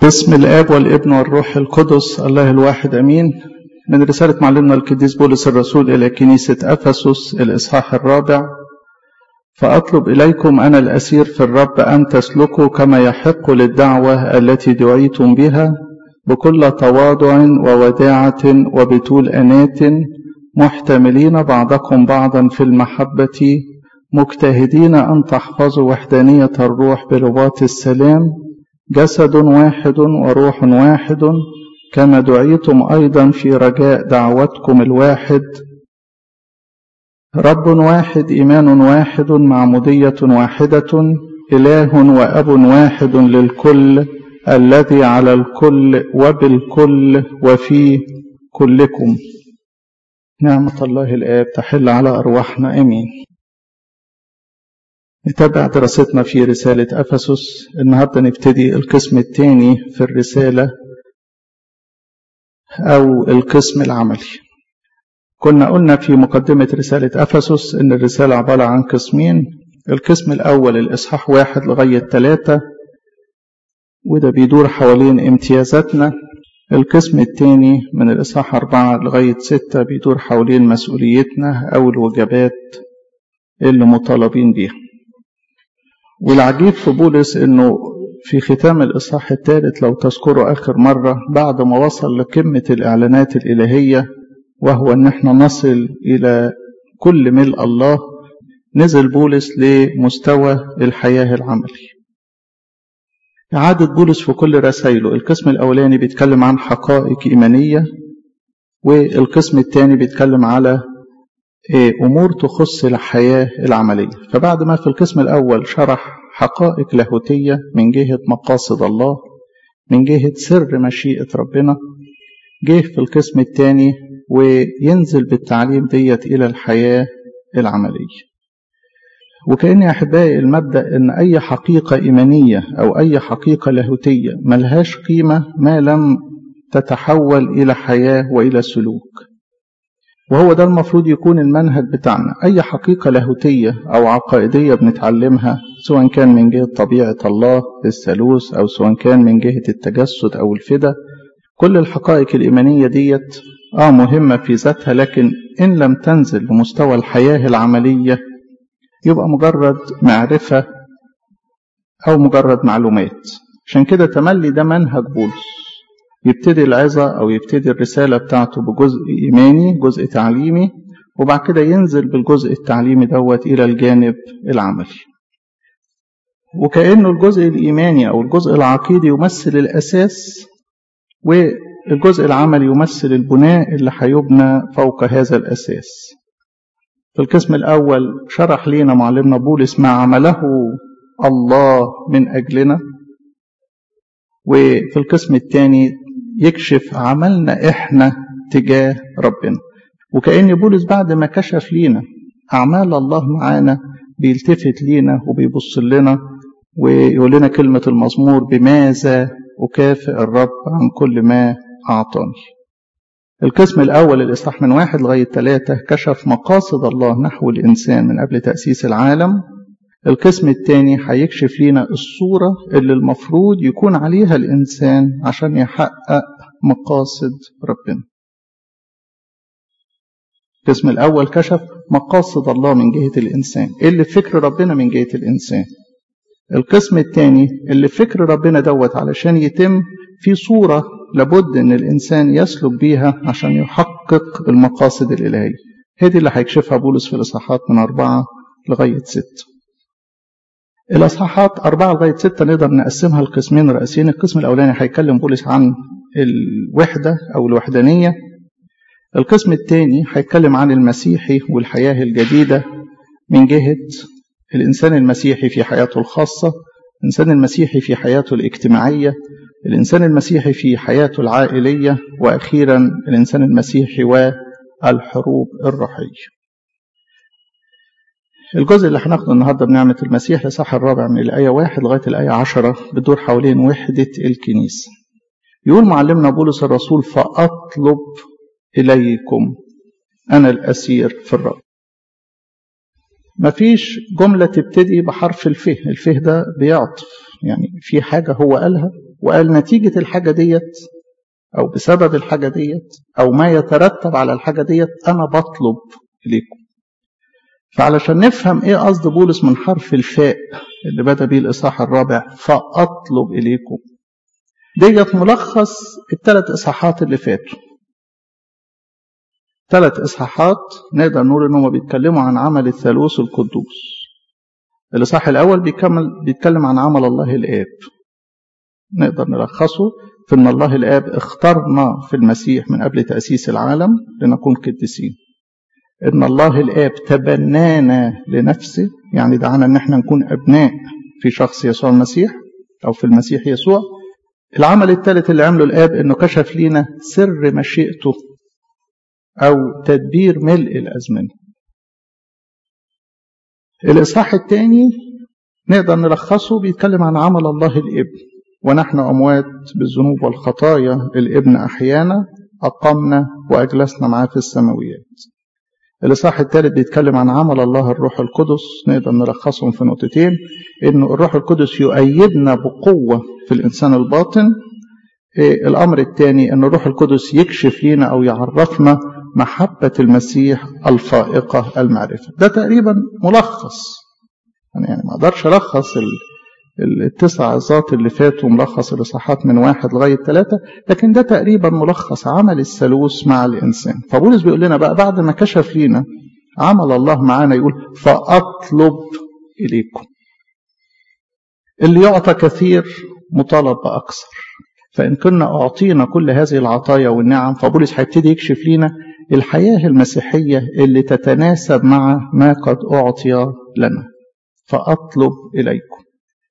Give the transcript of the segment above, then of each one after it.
باسم الآب والابن والروح القدس الله الواحد أمين من رسالة معلمنا القديس بولس الرسول إلى كنيسة أفسس الإصحاح الرابع فأطلب إليكم أنا الأسير في الرب أن تسلكوا كما يحق للدعوة التي دعيتم بها بكل تواضع ووداعة وبطول أنات محتملين بعضكم بعضا في المحبة مجتهدين أن تحفظوا وحدانية الروح برباط السلام جسد واحد وروح واحد كما دعيتم أيضا في رجاء دعوتكم الواحد رب واحد إيمان واحد معمودية واحدة إله وأب واحد للكل الذي على الكل وبالكل وفي كلكم نعمة الله الآب تحل على أرواحنا أمين نتابع دراستنا في رسالة أفسس النهاردة نبتدي القسم الثاني في الرسالة أو القسم العملي كنا قلنا في مقدمة رسالة أفسس إن الرسالة عبارة عن قسمين القسم الأول الإصحاح واحد لغاية ثلاثة وده بيدور حوالين امتيازاتنا القسم الثاني من الإصحاح أربعة لغاية ستة بيدور حوالين مسؤوليتنا أو الوجبات اللي مطالبين بيها والعجيب في بولس انه في ختام الاصحاح الثالث لو تذكروا اخر مره بعد ما وصل لقمه الاعلانات الالهيه وهو ان احنا نصل الى كل ملء الله نزل بولس لمستوى الحياه العملي إعادة بولس في كل رسائله القسم الأولاني بيتكلم عن حقائق إيمانية والقسم الثاني بيتكلم على أمور تخص الحياة العملية فبعد ما في القسم الأول شرح حقائق لاهوتية من جهة مقاصد الله من جهة سر مشيئة ربنا جه في القسم الثاني وينزل بالتعليم ديت إلى الحياة العملية وكأن يا أحبائي المبدأ أن أي حقيقة إيمانية أو أي حقيقة لاهوتية ملهاش قيمة ما لم تتحول إلى حياة وإلى سلوك وهو ده المفروض يكون المنهج بتاعنا أي حقيقة لاهوتية أو عقائدية بنتعلمها سواء كان من جهة طبيعة الله الثالوث أو سواء كان من جهة التجسد أو الفدا كل الحقائق الإيمانية ديت آه مهمة في ذاتها لكن إن لم تنزل لمستوى الحياة العملية يبقى مجرد معرفة أو مجرد معلومات عشان كده تملي ده منهج بولس يبتدي العظة أو يبتدي الرسالة بتاعته بجزء إيماني جزء تعليمي وبعد كده ينزل بالجزء التعليمي دوت إلى الجانب العملي وكأنه الجزء الإيماني أو الجزء العقيدي يمثل الأساس والجزء العملي يمثل البناء اللي هيبنى فوق هذا الأساس في القسم الأول شرح لنا معلمنا بولس ما عمله الله من أجلنا وفي القسم الثاني يكشف عملنا احنا تجاه ربنا وكأن بولس بعد ما كشف لينا أعمال الله معانا بيلتفت لينا وبيبص لنا ويقول لنا كلمة المزمور بماذا أكافئ الرب عن كل ما أعطاني القسم الأول الإصحاح من واحد لغاية ثلاثة كشف مقاصد الله نحو الإنسان من قبل تأسيس العالم القسم الثاني هيكشف لنا الصورة اللي المفروض يكون عليها الإنسان عشان يحقق مقاصد ربنا القسم الأول كشف مقاصد الله من جهة الإنسان اللي فكر ربنا من جهة الإنسان القسم الثاني اللي فكر ربنا دوت علشان يتم في صورة لابد ان الانسان يسلك بيها عشان يحقق المقاصد الالهيه هذه اللي هيكشفها بولس في الاصحاحات من اربعه لغايه سته الاصحاحات اربعه لغايه سته نقدر نقسمها لقسمين رئيسيين القسم الاولاني هيتكلم بولس عن الوحده او الوحدانيه القسم الثاني هيتكلم عن المسيحي والحياه الجديده من جهه الانسان المسيحي في حياته الخاصه الانسان المسيحي في حياته الاجتماعيه الإنسان المسيحي في حياته العائلية وأخيرا الإنسان المسيحي والحروب الروحية الجزء اللي هناخده النهارده بنعمة المسيح لصح الرابع من الآية واحد لغاية الآية عشرة بتدور حوالين وحدة الكنيسة يقول معلمنا بولس الرسول فأطلب إليكم أنا الأسير في الرب مفيش جملة تبتدي بحرف الفه الفه ده بيعطف يعني في حاجة هو قالها وقال نتيجة الحاجة ديت أو بسبب الحاجة ديت أو ما يترتب على الحاجة ديت أنا بطلب إليكم فعلشان نفهم إيه قصد بولس من حرف الفاء اللي بدأ بيه الإصحاح الرابع فأطلب إليكم ديت ملخص الثلاث إصحاحات اللي فاتوا ثلاث إصحاحات نقدر نقول إنهم بيتكلموا عن عمل الثالوث القدوس الإصحاح الأول بيكمل بيتكلم عن عمل الله الآب نقدر نلخصه في أن الله الآب اختارنا في المسيح من قبل تأسيس العالم لنكون قديسين إن الله الآب تبنانا لنفسه يعني دعانا إن احنا نكون أبناء في شخص يسوع المسيح أو في المسيح يسوع العمل الثالث اللي عمله الآب إنه كشف لينا سر مشيئته أو تدبير ملء الأزمنة الإصحاح الثاني نقدر نلخصه بيتكلم عن عمل الله الابن ونحن أموات بالذنوب والخطايا الابن أحيانا أقمنا وأجلسنا معاه في السماويات الإصحاح الثالث بيتكلم عن عمل الله الروح القدس نقدر نلخصهم في نقطتين إنه الروح القدس يؤيدنا بقوة في الإنسان الباطن إيه الأمر الثاني أن الروح القدس يكشف لنا أو يعرفنا محبة المسيح الفائقة المعرفة ده تقريبا ملخص أنا يعني ما أقدرش ألخص التسع عظات اللي فاتوا ملخص الإصحاحات من واحد لغاية ثلاثة لكن ده تقريبا ملخص عمل الثالوث مع الإنسان فبولس بيقول لنا بقى بعد ما كشف لينا عمل الله معانا يقول فأطلب إليكم اللي يعطى كثير مطالب بأكثر فإن كنا أعطينا كل هذه العطايا والنعم فبولس هيبتدي يكشف لنا الحياة المسيحية اللي تتناسب مع ما قد أعطي لنا فأطلب إليكم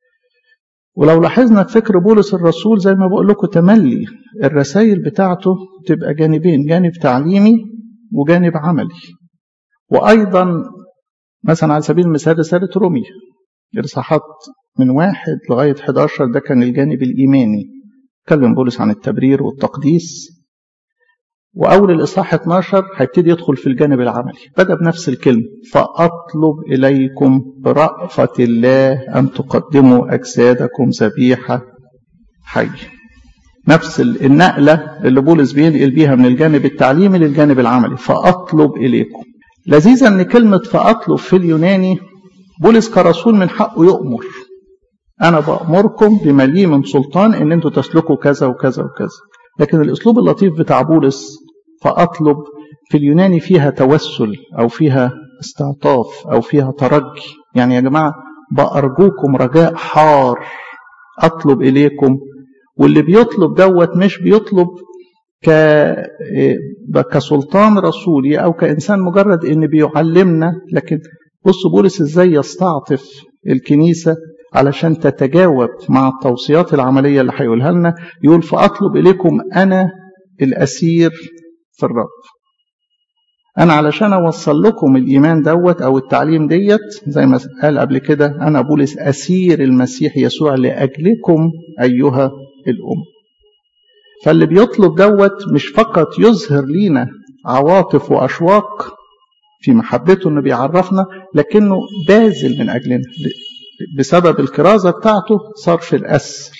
ولو لاحظنا في فكر بولس الرسول زي ما بقول لكم تملي الرسائل بتاعته تبقى جانبين جانب تعليمي وجانب عملي وأيضا مثلا على سبيل المثال رسالة رومية الإصحاحات من واحد لغاية 11 ده كان الجانب الإيماني اتكلم بولس عن التبرير والتقديس وأول الإصحاح 12 هيبتدي يدخل في الجانب العملي بدأ بنفس الكلمة فأطلب إليكم برأفة الله أن تقدموا أجسادكم ذبيحة حية نفس النقلة اللي بولس بينقل بيها من الجانب التعليمي للجانب العملي فأطلب إليكم لذيذا أن كلمة فأطلب في اليوناني بولس كرسول من حقه يؤمر أنا بأمركم بما لي من سلطان إن أنتوا تسلكوا كذا وكذا وكذا لكن الأسلوب اللطيف بتاع بولس فأطلب في اليوناني فيها توسل أو فيها استعطاف أو فيها ترجي يعني يا جماعة بأرجوكم رجاء حار أطلب إليكم واللي بيطلب دوت مش بيطلب ك... كسلطان رسولي أو كإنسان مجرد إن بيعلمنا لكن بص بولس إزاي يستعطف الكنيسة علشان تتجاوب مع التوصيات العملية اللي هيقولها لنا يقول فأطلب إليكم أنا الأسير في الرب أنا علشان أوصل لكم الإيمان دوت أو التعليم ديت زي ما قال قبل كده أنا بولس أسير المسيح يسوع لأجلكم أيها الأم فاللي بيطلب دوت مش فقط يظهر لينا عواطف وأشواق في محبته انه بيعرفنا لكنه باذل من اجلنا بسبب الكرازه بتاعته صار في الاسر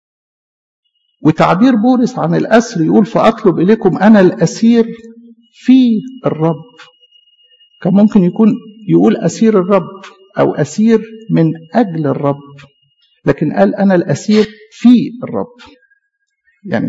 وتعبير بولس عن الاسر يقول فاطلب اليكم انا الاسير في الرب كان ممكن يكون يقول اسير الرب او اسير من اجل الرب لكن قال انا الاسير في الرب يعني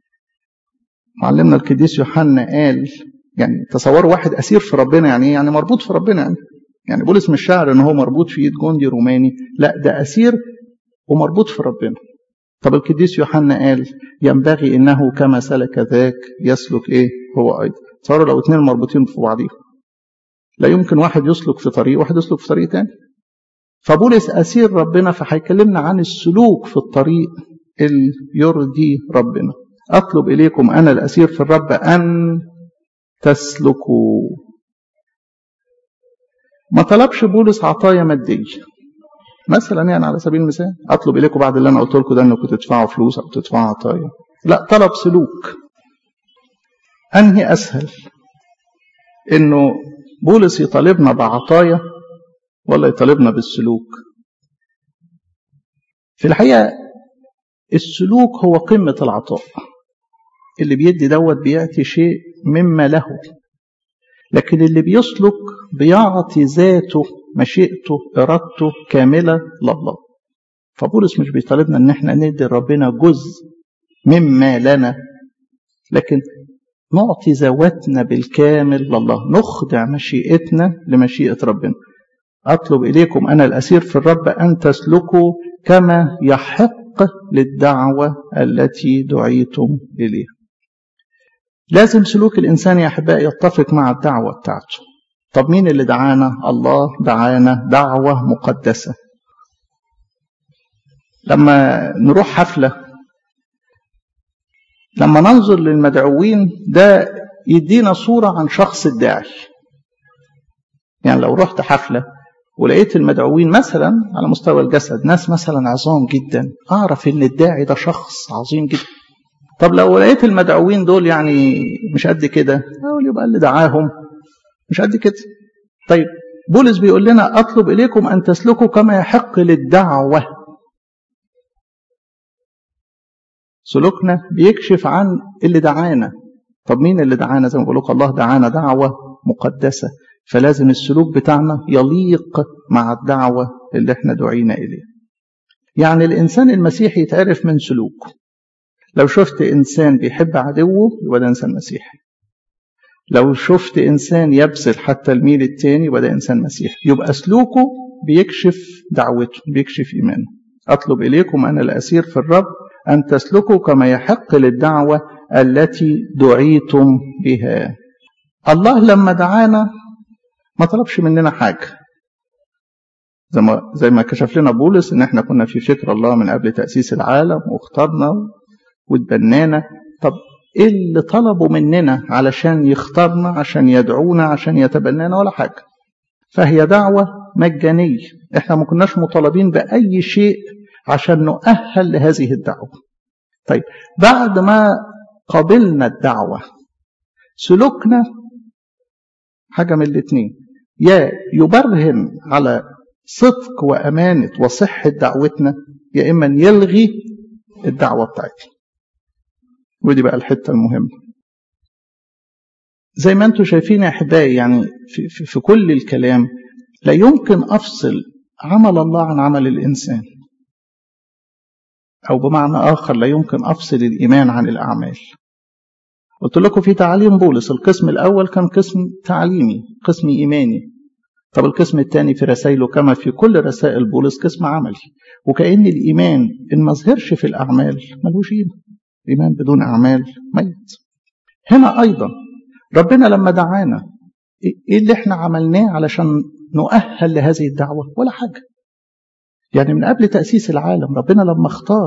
معلمنا القديس يوحنا قال يعني تصوروا واحد اسير في ربنا يعني يعني مربوط في ربنا يعني يعني بولس مش شاعر ان هو مربوط في ايد جندي روماني لا ده اسير ومربوط في ربنا طب القديس يوحنا قال ينبغي انه كما سلك ذاك يسلك ايه هو ايضا تصوروا لو اتنين مربوطين في بعضيهم لا يمكن واحد يسلك في طريق واحد يسلك في طريق تاني فبولس اسير ربنا فهيكلمنا عن السلوك في الطريق اللي يرضي ربنا اطلب اليكم انا الاسير في الرب ان تسلكوا ما طلبش بولس عطايا مادية مثلا يعني على سبيل المثال اطلب اليكم بعد اللي انا قلت لكم ده انكم تدفعوا فلوس او تدفعوا عطايا لا طلب سلوك انهي اسهل انه بولس يطالبنا بعطايا ولا يطالبنا بالسلوك في الحقيقه السلوك هو قمة العطاء اللي بيدي دوت بيعطي شيء مما له لكن اللي بيسلك بيعطي ذاته مشيئته إرادته كاملة لله فبولس مش بيطالبنا ان احنا ندي ربنا جزء مما لنا لكن نعطي ذواتنا بالكامل لله نخضع مشيئتنا لمشيئة ربنا أطلب إليكم أنا الأسير في الرب أن تسلكوا كما يحق للدعوة التي دعيتم إليها لازم سلوك الإنسان يا أحبائي يتفق مع الدعوة بتاعته طب مين اللي دعانا الله دعانا دعوة مقدسة لما نروح حفلة لما ننظر للمدعوين ده يدينا صورة عن شخص الداعي يعني لو رحت حفلة ولقيت المدعوين مثلا على مستوى الجسد ناس مثلا عظام جدا أعرف إن الداعي ده شخص عظيم جدا طب لو لقيت المدعوين دول يعني مش قد كده أقول يبقى اللي دعاهم مش قد كده طيب بولس بيقول لنا أطلب إليكم أن تسلكوا كما يحق للدعوة سلوكنا بيكشف عن اللي دعانا طب مين اللي دعانا زي ما بقول الله دعانا دعوة مقدسة فلازم السلوك بتاعنا يليق مع الدعوة اللي احنا دعينا إليها يعني الإنسان المسيحي يتعرف من سلوكه لو شفت إنسان بيحب عدوه يبقى ده إنسان مسيحي لو شفت إنسان يبذل حتى الميل التاني يبقى ده إنسان مسيحي يبقى سلوكه بيكشف دعوته بيكشف إيمانه أطلب إليكم أنا الأسير في الرب أن تسلكوا كما يحق للدعوة التي دعيتم بها الله لما دعانا ما طلبش مننا حاجة زي ما, زي ما كشف لنا بولس ان احنا كنا في فكر الله من قبل تأسيس العالم واخترنا واتبنانا طب ايه اللي طلبوا مننا علشان يختارنا عشان يدعونا عشان يتبنانا ولا حاجة فهي دعوة مجانية احنا ما كناش مطالبين بأي شيء عشان نؤهل لهذه الدعوة طيب بعد ما قبلنا الدعوة سلوكنا حاجة من الاثنين يا يبرهن على صدق وأمانة وصحة دعوتنا يا إما يلغي الدعوة بتاعتنا ودي بقى الحتة المهمة زي ما انتم شايفين يا أحبائي يعني في, في, في كل الكلام لا يمكن أفصل عمل الله عن عمل الإنسان أو بمعنى آخر لا يمكن أفصل الإيمان عن الأعمال قلت لكم في تعاليم بولس القسم الأول كان قسم تعليمي قسم إيماني طب القسم الثاني في رسائله كما في كل رسائل بولس قسم عملي وكأن الإيمان إن ما ظهرش في الأعمال ملوش قيمة الإيمان بدون أعمال ميت هنا أيضا ربنا لما دعانا إيه اللي احنا عملناه علشان نؤهل لهذه الدعوة ولا حاجة يعني من قبل تأسيس العالم ربنا لما اختار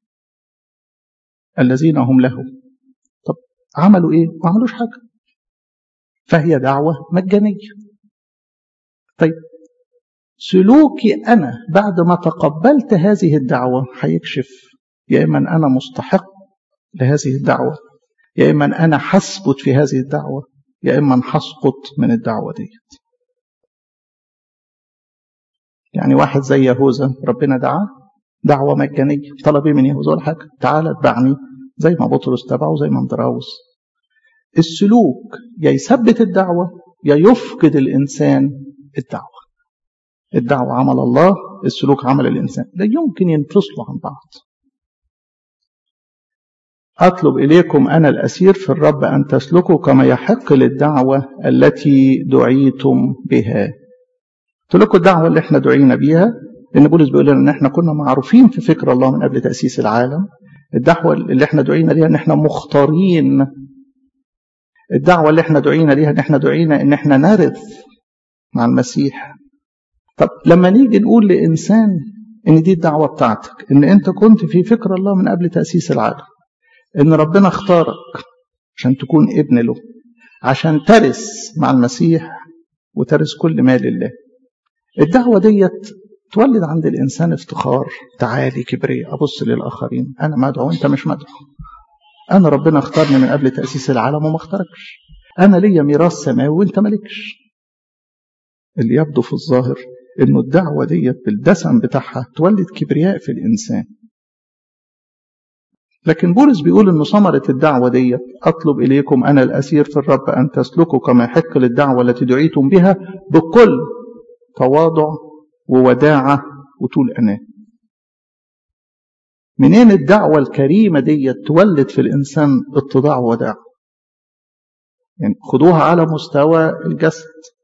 الذين هم له طب عملوا ايه؟ ما عملوش حاجة فهي دعوة مجانية طيب سلوكي أنا بعد ما تقبلت هذه الدعوة هيكشف يا إما أنا مستحق لهذه الدعوة يا إما أنا حسبت في هذه الدعوة يا إما هسقط من الدعوة ديت يعني واحد زي يهوذا ربنا دعاه دعوة مجانية طلب ايه من يهوذا ولا حاجة تعالى اتبعني زي ما بطرس تبعه زي ما اندراوس السلوك يا يثبت الدعوة يا يفقد الإنسان الدعوة الدعوة عمل الله السلوك عمل الإنسان لا يمكن ينفصلوا عن بعض أطلب إليكم أنا الأسير في الرب أن تسلكوا كما يحق للدعوة التي دعيتم بها قلت لكم الدعوة اللي احنا دعينا بيها لأن بولس بيقول لنا إن احنا كنا معروفين في فكر الله من قبل تأسيس العالم الدعوة اللي احنا دعينا ليها إن احنا مختارين الدعوة اللي احنا دعينا ليها إن احنا دعينا إن احنا نرث مع المسيح طب لما نيجي نقول لإنسان إن دي الدعوة بتاعتك إن أنت كنت في فكر الله من قبل تأسيس العالم إن ربنا اختارك عشان تكون ابن له عشان ترث مع المسيح وترث كل ما لله الدعوة ديت تولد عند الإنسان افتخار تعالي كبرياء أبص للآخرين أنا مدعو أنت مش مدعو أنا ربنا اختارني من قبل تأسيس العالم وما اختاركش أنا ليا ميراث سماوي وأنت مالكش اللي يبدو في الظاهر إنه الدعوة ديت بالدسم بتاعها تولد كبرياء في الإنسان لكن بولس بيقول انه ثمرة الدعوة دي اطلب اليكم انا الاسير في الرب ان تسلكوا كما يحق للدعوة التي دعيتم بها بكل تواضع ووداعة وطول امان. منين الدعوة الكريمة دي تولد في الانسان اتضاع ووداع؟ يعني خدوها على مستوى الجسد.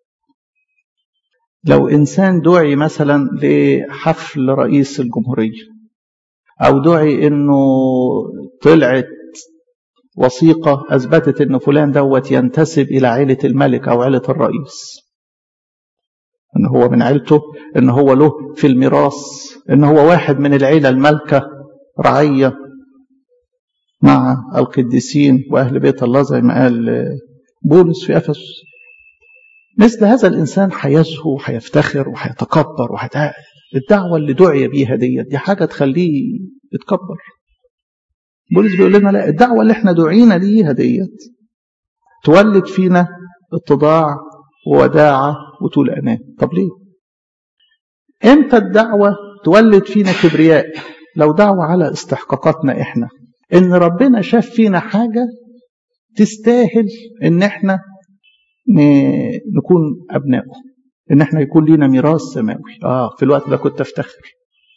لو انسان دعي مثلا لحفل رئيس الجمهوريه أو دعي إنه طلعت وثيقة أثبتت إن فلان دوت ينتسب إلى عيلة الملك أو عيلة الرئيس إن هو من عيلته إن هو له في الميراث إن هو واحد من العيلة المالكة رعية مع القديسين وأهل بيت الله زي ما قال بولس في أفسس مثل هذا الإنسان هيزهو وهيفتخر وهيتكبر وهيتعقل الدعوة اللي دعي بيها ديت دي حاجة تخليه يتكبر بولس بيقول لنا لا الدعوة اللي احنا دعينا ليها ديت تولد فينا اتضاع ووداعة وطول أمان طب ليه امتى الدعوة تولد فينا كبرياء لو دعوة على استحقاقاتنا احنا ان ربنا شاف فينا حاجة تستاهل ان احنا نكون ابنائه ان احنا يكون لينا ميراث سماوي اه في الوقت ده كنت افتخر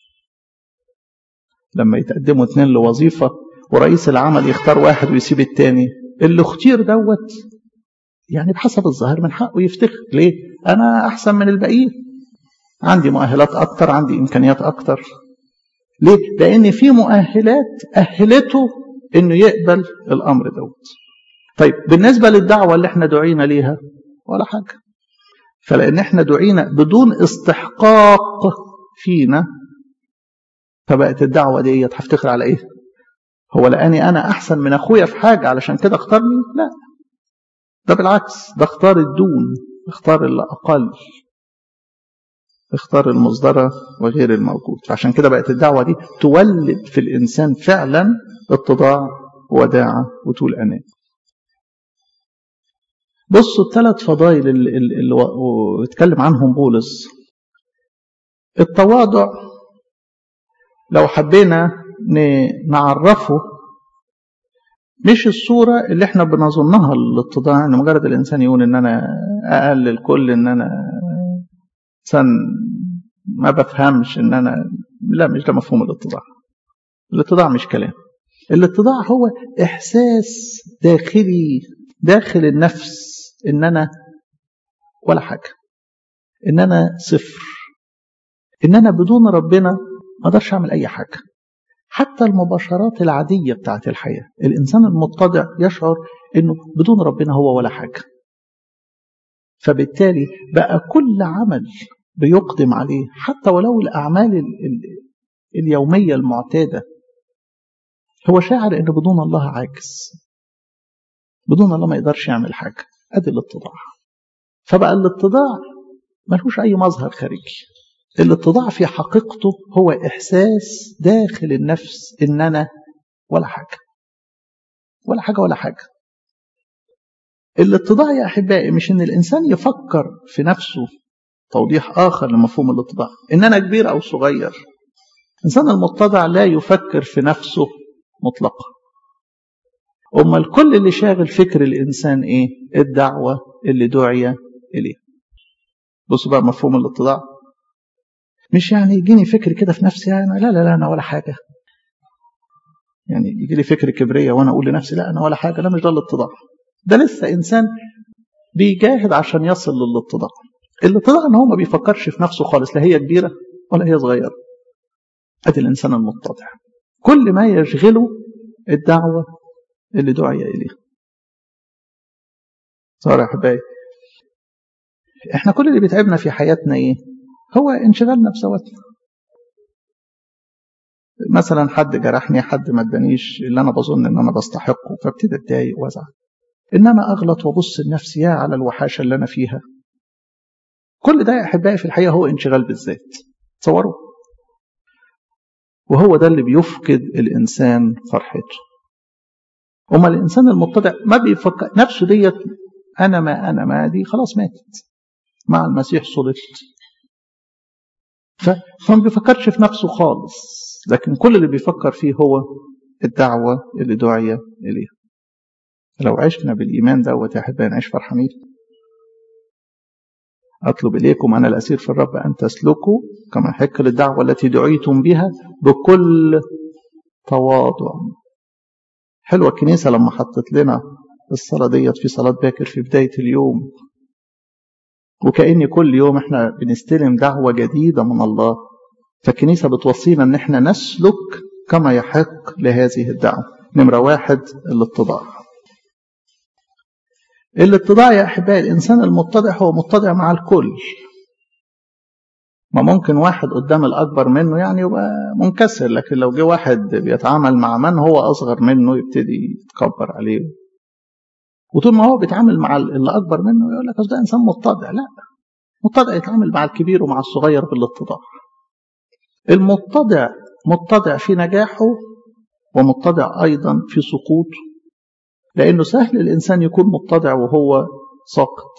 لما يتقدموا اتنين لوظيفه ورئيس العمل يختار واحد ويسيب التاني اللي اختير دوت يعني بحسب الظاهر من حقه يفتخر ليه انا احسن من الباقيين عندي مؤهلات اكتر عندي امكانيات اكتر ليه لان في مؤهلات اهلته انه يقبل الامر دوت طيب بالنسبه للدعوه اللي احنا دعينا ليها ولا حاجه فلان احنا دعينا بدون استحقاق فينا فبقت الدعوه دي هفتخر على ايه هو لاني انا احسن من اخويا في حاجه علشان كده اختارني لا ده بالعكس ده اختار الدون اختار اللي اقل اختار المصدرة وغير الموجود فعشان كده بقت الدعوة دي تولد في الإنسان فعلا اتضاع وداعة وطول أمان بصوا الثلاث فضائل اللي, اللي اتكلم عنهم بولس التواضع لو حبينا نعرفه مش الصورة اللي احنا بنظنها الاتضاع ان مجرد الانسان يقول ان انا اقل الكل ان انا انسان ما بفهمش ان انا لا مش ده مفهوم الاتضاع الاتضاع مش كلام الاتضاع هو احساس داخلي داخل النفس ان انا ولا حاجه ان انا صفر ان انا بدون ربنا ما اقدرش اعمل اي حاجه حتى المباشرات العاديه بتاعت الحياه الانسان المتضع يشعر انه بدون ربنا هو ولا حاجه فبالتالي بقى كل عمل بيقدم عليه حتى ولو الاعمال اليوميه المعتاده هو شاعر ان بدون الله عاجز بدون الله ما يقدرش يعمل حاجه ادي الاتضاع فبقى الاتضاع ملوش اي مظهر خارجي الاتضاع في حقيقته هو احساس داخل النفس ان انا ولا حاجه ولا حاجه ولا حاجه الاتضاع يا احبائي مش ان الانسان يفكر في نفسه توضيح اخر لمفهوم الاتضاع ان انا كبير او صغير الانسان المتضع لا يفكر في نفسه مطلقا امال كل اللي شاغل فكر الانسان ايه الدعوه اللي دعي اليه بصوا بقى مفهوم الاتضاع مش يعني يجيني فكر كده في نفسي يعني لا لا لا انا ولا حاجه يعني يجي لي فكر كبريه وانا اقول لنفسي لا انا ولا حاجه لا مش ده الاتضاع ده لسه انسان بيجاهد عشان يصل للاتضاع الاتضاع ان هو ما بيفكرش في نفسه خالص لا هي كبيره ولا هي صغيره ادي الانسان المتضع كل ما يشغله الدعوه اللي دعي اليها صار يا احبائي احنا كل اللي بيتعبنا في حياتنا ايه هو انشغالنا بذواتنا مثلا حد جرحني حد ما ادانيش اللي انا بظن ان انا بستحقه فابتدي اتضايق وازعل انما اغلط وابص لنفسي يا على الوحاشه اللي انا فيها كل ده يا احبائي في الحقيقه هو انشغال بالذات تصوروا وهو ده اللي بيفقد الانسان فرحته اما الانسان المتضع ما بيفكر نفسه ديت انا ما انا ما دي خلاص ماتت مع المسيح صلبت فما بيفكرش في نفسه خالص لكن كل اللي بيفكر فيه هو الدعوة اللي دعي إليها لو عشنا بالإيمان دوت يا أحبائي نعيش فرحانين أطلب إليكم أنا الأسير في الرب أن تسلكوا كما حق للدعوة التي دعيتم بها بكل تواضع حلوة الكنيسة لما حطت لنا الصلاة ديت في صلاة باكر في بداية اليوم وكأن كل يوم احنا بنستلم دعوة جديدة من الله فالكنيسة بتوصينا ان احنا نسلك كما يحق لهذه الدعوة نمرة واحد الاتضاع الاتضاع يا أحبائي الإنسان المتضع هو متضع مع الكل ما ممكن واحد قدام الأكبر منه يعني يبقى منكسر لكن لو جه واحد بيتعامل مع من هو أصغر منه يبتدي يتكبر عليه وطول ما هو بيتعامل مع اللي أكبر منه يقول لك ده إنسان متضع لا متضع يتعامل مع الكبير ومع الصغير بالاتضاع المتضع متضع في نجاحه ومتضع أيضا في سقوطه لأنه سهل الإنسان يكون متضع وهو ساقط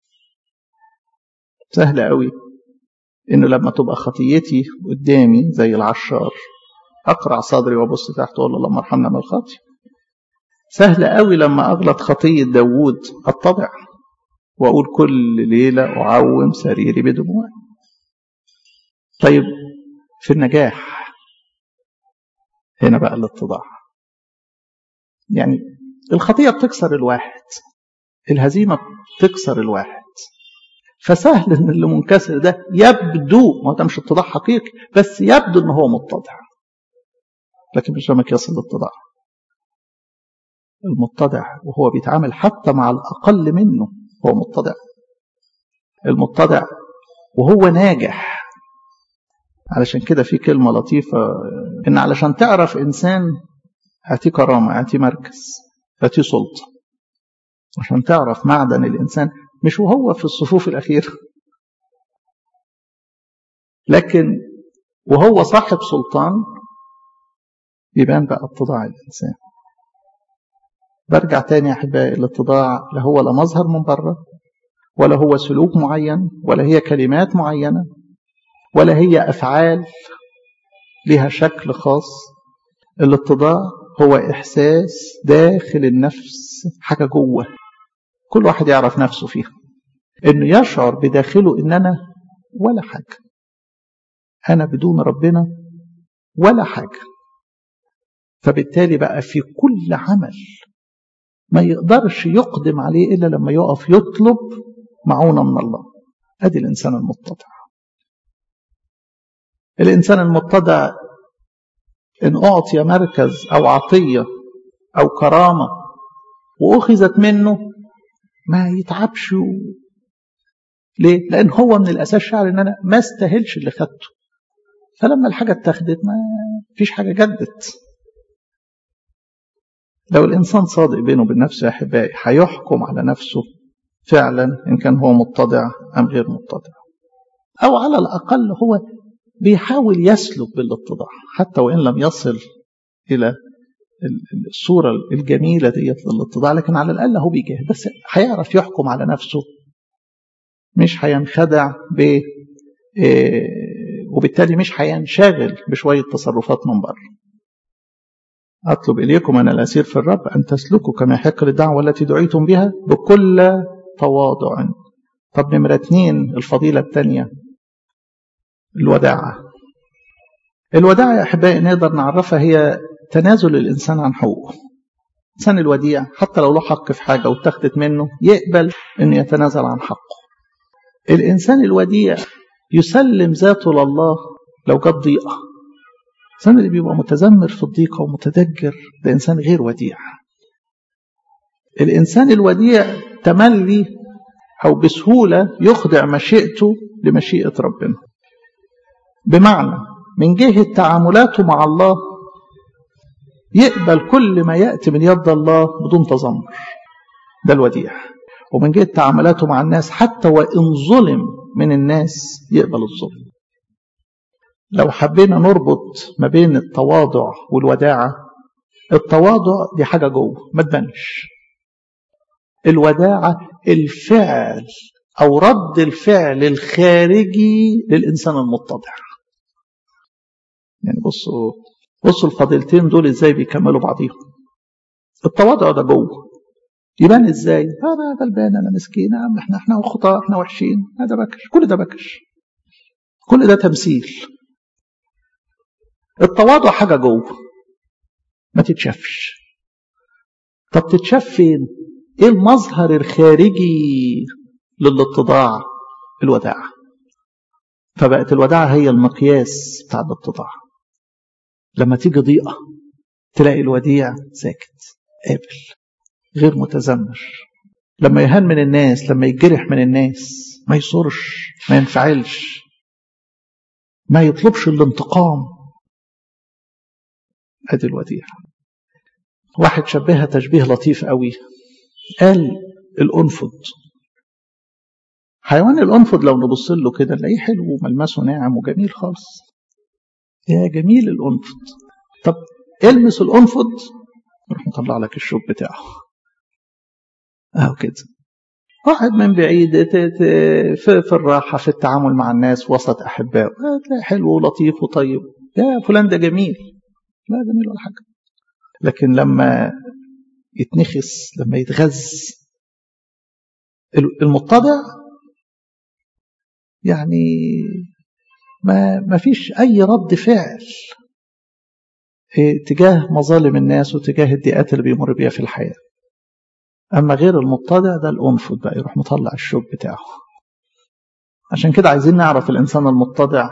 سهل قوي إنه لما تبقى خطيتي قدامي زي العشار أقرع صدري وأبص تحت وأقول اللهم ارحمنا من الخطية سهل قوي لما أغلط خطية داوود أتضع وأقول كل ليلة أعوم سريري بدموع طيب في النجاح هنا بقى الاتضاع يعني الخطية بتكسر الواحد الهزيمة بتكسر الواحد فسهل ان اللي منكسر ده يبدو ما ده مش اتضاع حقيقي بس يبدو ان هو متضع لكن مش لما يصل الاتضاع المتضع وهو بيتعامل حتى مع الاقل منه هو متضع المتضع وهو ناجح علشان كده في كلمة لطيفة إن علشان تعرف إنسان اعطيه كرامة اعطيه مركز اعطيه سلطة عشان تعرف معدن الإنسان مش وهو في الصفوف الأخيرة لكن وهو صاحب سلطان يبان بقى اتضاع الإنسان برجع تاني يا أحبائي الاتضاع لا هو لا مظهر من بره ولا هو سلوك معين ولا هي كلمات معينة ولا هي أفعال لها شكل خاص الاتضاع هو إحساس داخل النفس حاجة جوه كل واحد يعرف نفسه فيها إنه يشعر بداخله إن أنا ولا حاجة أنا بدون ربنا ولا حاجة فبالتالي بقى في كل عمل ما يقدرش يقدم عليه إلا لما يقف يطلب معونة من الله أدي الإنسان المتضع الإنسان المتضع إن أعطي مركز أو عطية أو كرامة وأخذت منه ما يتعبش و... ليه؟ لأن هو من الأساس شعر إن أنا ما استاهلش اللي خدته فلما الحاجة اتخذت ما فيش حاجة جدت لو الإنسان صادق بينه وبين نفسه يا أحبائي هيحكم على نفسه فعلا إن كان هو متضع أم غير متضع أو على الأقل هو بيحاول يسلك بالاتضاع حتى وإن لم يصل إلى الصورة الجميلة ديت للاتضاع لكن على الأقل هو بيجاهد بس هيعرف يحكم على نفسه مش هينخدع ب وبالتالي مش هينشغل بشوية تصرفات من بره أطلب إليكم أنا الأسير في الرب أن تسلكوا كما يحق للدعوة التي دعيتم بها بكل تواضع طب نمرة اثنين الفضيلة الثانية الوداعة الوداعة يا أحبائي نقدر نعرفها هي تنازل الإنسان عن حقوقه الإنسان الوديع حتى لو له حق في حاجة واتخذت منه يقبل أنه يتنازل عن حقه الإنسان الوديع يسلم ذاته لله لو جت ضيقة الإنسان اللي بيبقى متذمر في الضيقة ومتدجر ده إنسان غير وديع الإنسان الوديع تملي أو بسهولة يخضع مشيئته لمشيئة ربنا بمعنى من جهة تعاملاته مع الله يقبل كل ما يأتي من يد الله بدون تذمر ده الوديع ومن جهة تعاملاته مع الناس حتى وإن ظلم من الناس يقبل الظلم لو حبينا نربط ما بين التواضع والوداعة التواضع دي حاجة جوه ما تبانش الوداعة الفعل أو رد الفعل الخارجي للإنسان المتضع يعني بصوا بصوا الفضيلتين دول ازاي بيكملوا بعضيهم التواضع ده جوه يبان ازاي انا غلبان انا مسكين يا عم احنا احنا خطاه احنا وحشين هذا بكش كل ده بكش كل ده تمثيل التواضع حاجه جوه ما تتشافش طب تتشاف فين ايه المظهر الخارجي للاتضاع الوداعة فبقت الوداعة هي المقياس بتاع الاتضاع لما تيجي ضيقة تلاقي الوديع ساكت قابل غير متذمر لما يهان من الناس لما يتجرح من الناس ما يصرش ما ينفعلش ما يطلبش الانتقام ادي الوديع واحد شبهها تشبيه لطيف قوي قال الانفض حيوان الانفض لو نبص له كده نلاقيه حلو وملمسه ناعم وجميل خالص يا جميل الانفض طب المس الانفض يروح مطلع لك الشوك بتاعه اهو كده واحد من بعيد في, في الراحة في التعامل مع الناس وسط أحبائه تلاقي حلو ولطيف وطيب يا فلان ده جميل لا جميل ولا حاجة لكن لما يتنخس لما يتغز المتضع يعني ما ما فيش أي رد فعل تجاه مظالم الناس وتجاه الضيقات اللي بيمر بيها في الحياة أما غير المتضع ده الأنفض بقى يروح مطلع الشوك بتاعه عشان كده عايزين نعرف الإنسان المتضع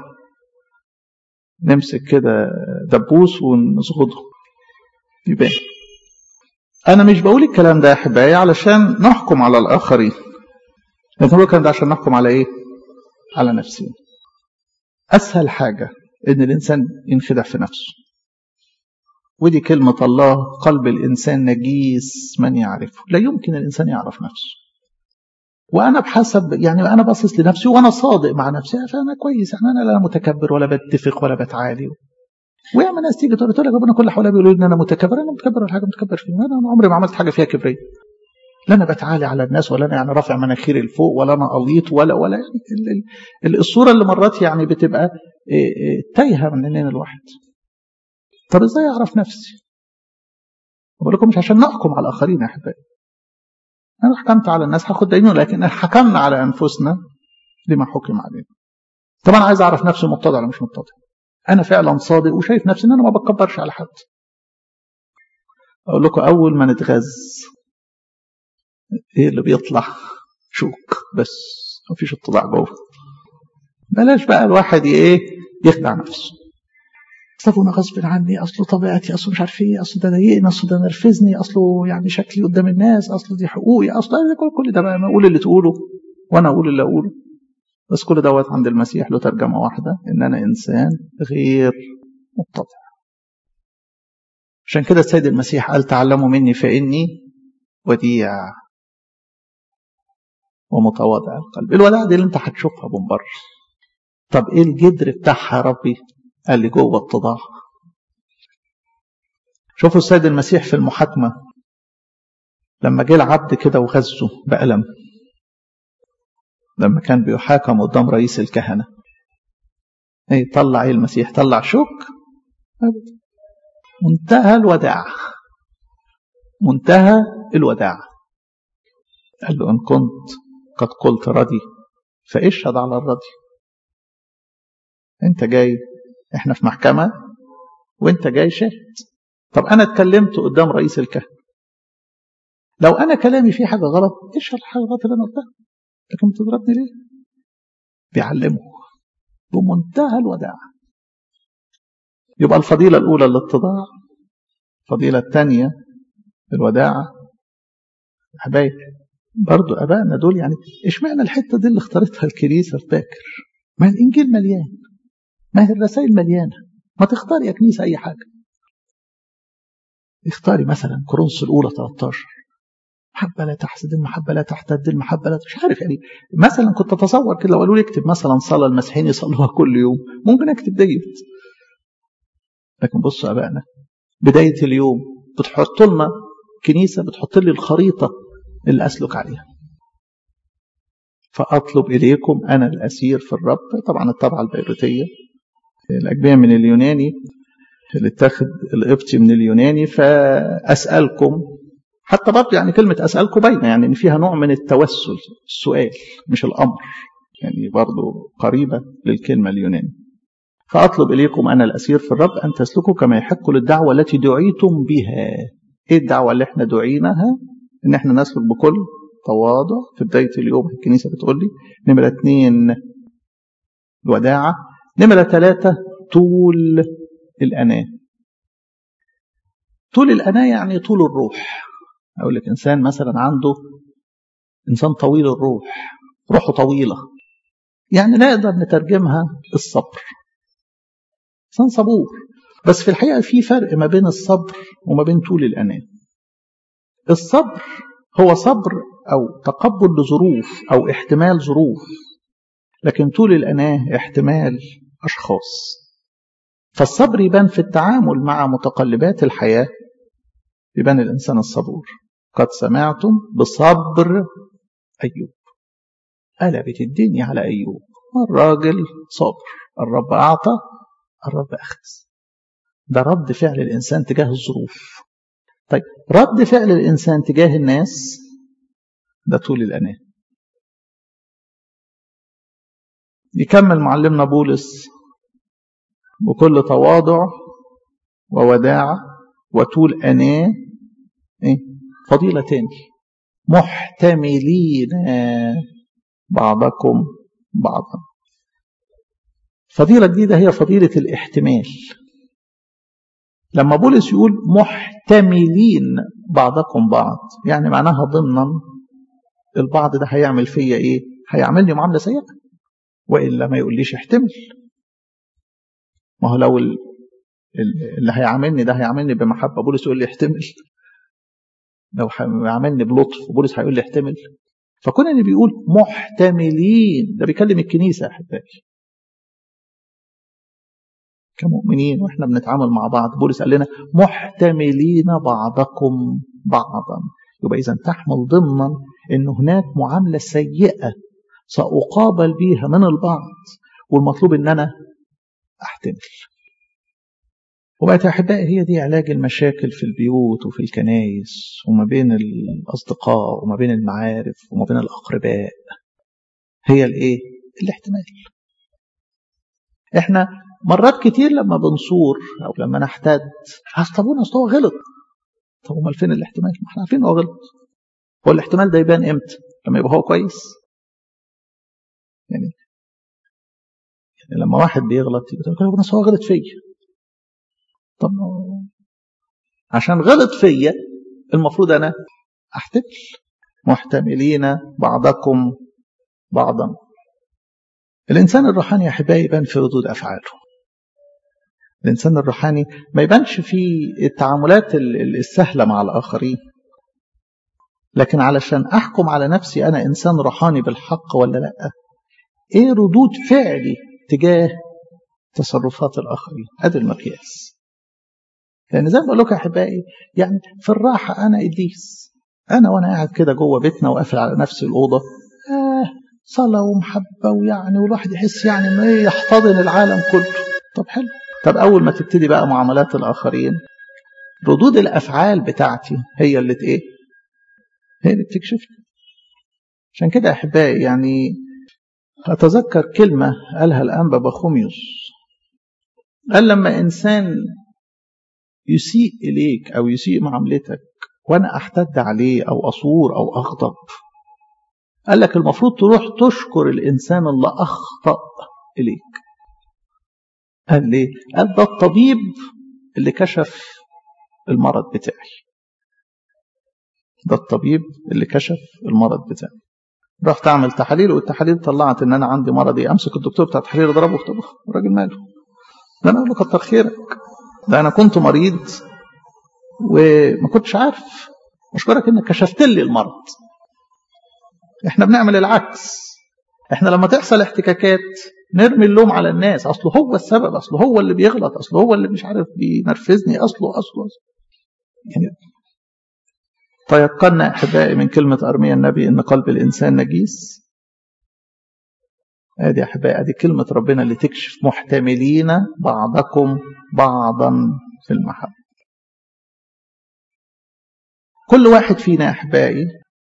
نمسك كده دبوس ونصغده يبان أنا مش بقول الكلام ده يا أحبائي علشان نحكم على الآخرين لكن هو الكلام ده عشان نحكم على إيه؟ على نفسنا أسهل حاجة إن الإنسان ينخدع في نفسه ودي كلمة الله قلب الإنسان نجيس من يعرفه لا يمكن الإنسان يعرف نفسه وأنا بحسب يعني أنا باصص لنفسي وأنا صادق مع نفسي فأنا كويس يعني أنا لا متكبر ولا بتفق ولا بتعالي وياما ناس تيجي تقول لك ربنا كل حواليا بيقولوا ان انا متكبر انا متكبر ولا حاجه متكبر فيه انا عمري ما عملت حاجه فيها كبريه لا انا بتعالي على الناس ولا انا يعني رافع مناخيري لفوق ولا انا قليط ولا ولا يعني الصوره اللي مرات يعني بتبقى تايهه من عينين الواحد طب ازاي اعرف نفسي بقول لكم مش عشان نحكم على الاخرين يا احبائي انا حكمت على الناس هاخد دينه لكن حكمنا على انفسنا لما حكم علينا طبعا عايز اعرف نفسي متضع ولا مش متضع انا فعلا صادق وشايف نفسي ان انا ما بكبرش على حد اقول لكم اول ما نتغز ايه اللي بيطلع شوك بس مفيش اتضاع جوه بلاش بقى الواحد ايه يخدع نفسه اصل انا غصب عني اصله طبيعتي اصله مش عارف ايه اصله ده ضايقني اصله ده نرفزني اصله يعني شكلي قدام الناس اصله دي حقوقي اصله كل ده بقى ما اقول اللي تقوله وانا اقول اللي اقوله بس كل دوت عند المسيح له ترجمه واحده ان انا انسان غير متضع عشان كده السيد المسيح قال تعلموا مني فاني وديع ومتواضع القلب الوداع دي اللي انت هتشوفها من بره طب ايه الجدر بتاعها يا ربي قال لي جوه اتضاع شوفوا السيد المسيح في المحاكمه لما جه العبد كده وغزه بألم لما كان بيحاكم قدام رئيس الكهنة ايه طلع ايه المسيح طلع شوك منتهى الوداع منتهى الوداع قال له إن كنت قد قلت ردي فاشهد على الردي انت جاي احنا في محكمة وانت جاي شاهد طب انا اتكلمت قدام رئيس الكهنة لو انا كلامي فيه حاجة غلط اشهد الحاجة غلط اللي انا قلتها لكن بتضربني ليه بيعلمه بمنتهى الوداع يبقى الفضيلة الأولى الاتضاع الفضيلة الثانية الوداعة حبايب برضو أبائنا دول يعني اشمعنى الحتة دي اللي اختارتها الكنيسة في باكر ما الإنجيل مليان ما هي الرسائل مليانة ما تختاري يا كنيسة أي حاجة اختاري مثلا كورنثوس الأولى 13 محبة لا تحسد المحبة لا تحتد المحبة لا مش عارف يعني مثلا كنت أتصور كده لو قالوا لي اكتب مثلا صلاة المسيحيين يصلوها كل يوم ممكن أكتب ديت لكن بصوا أبائنا بداية اليوم بتحط لنا كنيسة بتحط لي الخريطة اللي أسلك عليها فأطلب إليكم أنا الأسير في الرب طبعا الطبعة البيروتية الأجبية من اليوناني اللي اتاخد القبطي من اليوناني فاسالكم حتى برضه يعني كلمه اسالكم باينه يعني ان فيها نوع من التوسل السؤال مش الامر يعني برضه قريبه للكلمه اليوناني فاطلب اليكم انا الاسير في الرب ان تسلكوا كما يحق للدعوه التي دعيتم بها ايه الدعوه اللي احنا دعيناها ان احنا نسلك بكل تواضع في بدايه اليوم الكنيسه بتقول لي نمره اثنين الوداعه نمره ثلاثه طول الاناه طول الاناه يعني طول الروح اقول لك انسان مثلا عنده انسان طويل الروح روحه طويله يعني نقدر نترجمها الصبر انسان صبور بس في الحقيقه في فرق ما بين الصبر وما بين طول الاناه الصبر هو صبر او تقبل لظروف او احتمال ظروف لكن طول الاناه احتمال اشخاص فالصبر يبان في التعامل مع متقلبات الحياه يبان الانسان الصبور قد سمعتم بصبر ايوب قلبت الدنيا على ايوب الراجل صابر الرب اعطى الرب اخذ ده رد فعل الانسان تجاه الظروف طيب رد فعل الانسان تجاه الناس ده طول الاناه يكمل معلمنا بولس بكل تواضع ووداعة وطول أناه إيه؟ فضيلة تاني محتملين بعضكم بعضا فضيلة جديدة هي فضيلة الاحتمال لما بولس يقول محتملين بعضكم بعض يعني معناها ضمنا البعض ده هيعمل فيا ايه هيعملني معاملة سيئة وإلا ما يقوليش احتمل ما هو لو اللي هيعاملني ده هيعاملني بمحبة بولس يقول لي احتمل لو هيعاملني بلطف بولس هيقول لي احتمل فكون اللي بيقول محتملين ده بيكلم الكنيسة يا أحبائي كمؤمنين واحنا بنتعامل مع بعض بولس قال لنا محتملين بعضكم بعضا يبقى اذا تحمل ضمنا ان هناك معامله سيئه ساقابل بيها من البعض والمطلوب ان انا احتمل وبقت يا احبائي هي دي علاج المشاكل في البيوت وفي الكنايس وما بين الاصدقاء وما بين المعارف وما بين الاقرباء هي الايه الاحتمال احنا مرات كتير لما بنصور او لما نحتد طب اصل هو غلط طب امال فين الاحتمال؟ ما احنا عارفين هو غلط هو الاحتمال ده يبان امتى؟ لما يبقى هو كويس يعني يعني لما واحد بيغلط يقول لك هو غلط فيا طب عشان غلط فيا المفروض انا احتمل محتملين بعضكم بعضا الانسان الروحاني يا احبائي يبان في ردود افعاله الانسان الروحاني ما يبانش في التعاملات السهله مع الاخرين لكن علشان احكم على نفسي انا انسان روحاني بالحق ولا لا ايه ردود فعلي تجاه تصرفات الاخرين ادي المقياس لان زي ما بقول لكم يا احبائي يعني في الراحه انا قديس انا وانا قاعد كده جوه بيتنا وقافل على نفسي الاوضه آه صلاه ومحبه ويعني والواحد يحس يعني انه ايه يحتضن العالم كله طب حلو طب اول ما تبتدي بقى معاملات الاخرين ردود الافعال بتاعتي هي اللي ايه هي اللي بتكشفني عشان كده احبائي يعني اتذكر كلمه قالها الانبا بخوميوس قال لما انسان يسيء اليك او يسيء معاملتك وانا احتد عليه او اصور او اغضب قال لك المفروض تروح تشكر الانسان اللي اخطا اليك قال ليه قال ده الطبيب اللي كشف المرض بتاعي ده الطبيب اللي كشف المرض بتاعي رحت اعمل تحاليل والتحاليل طلعت ان انا عندي مرض ايه امسك الدكتور بتاع التحاليل اضربه طب الراجل ماله ده انا اقول له كتر خيرك ده انا كنت مريض وما كنتش عارف اشكرك انك كشفت لي المرض احنا بنعمل العكس احنا لما تحصل احتكاكات نرمي اللوم على الناس اصله هو السبب اصله هو اللي بيغلط اصله هو اللي مش عارف بينرفزني اصله اصله, أصله. يعني تيقنا احبائي من كلمه ارميا النبي ان قلب الانسان نجيس ادي يا احبائي ادي كلمه ربنا اللي تكشف محتملين بعضكم بعضا في المحبه كل واحد فينا يا احبائي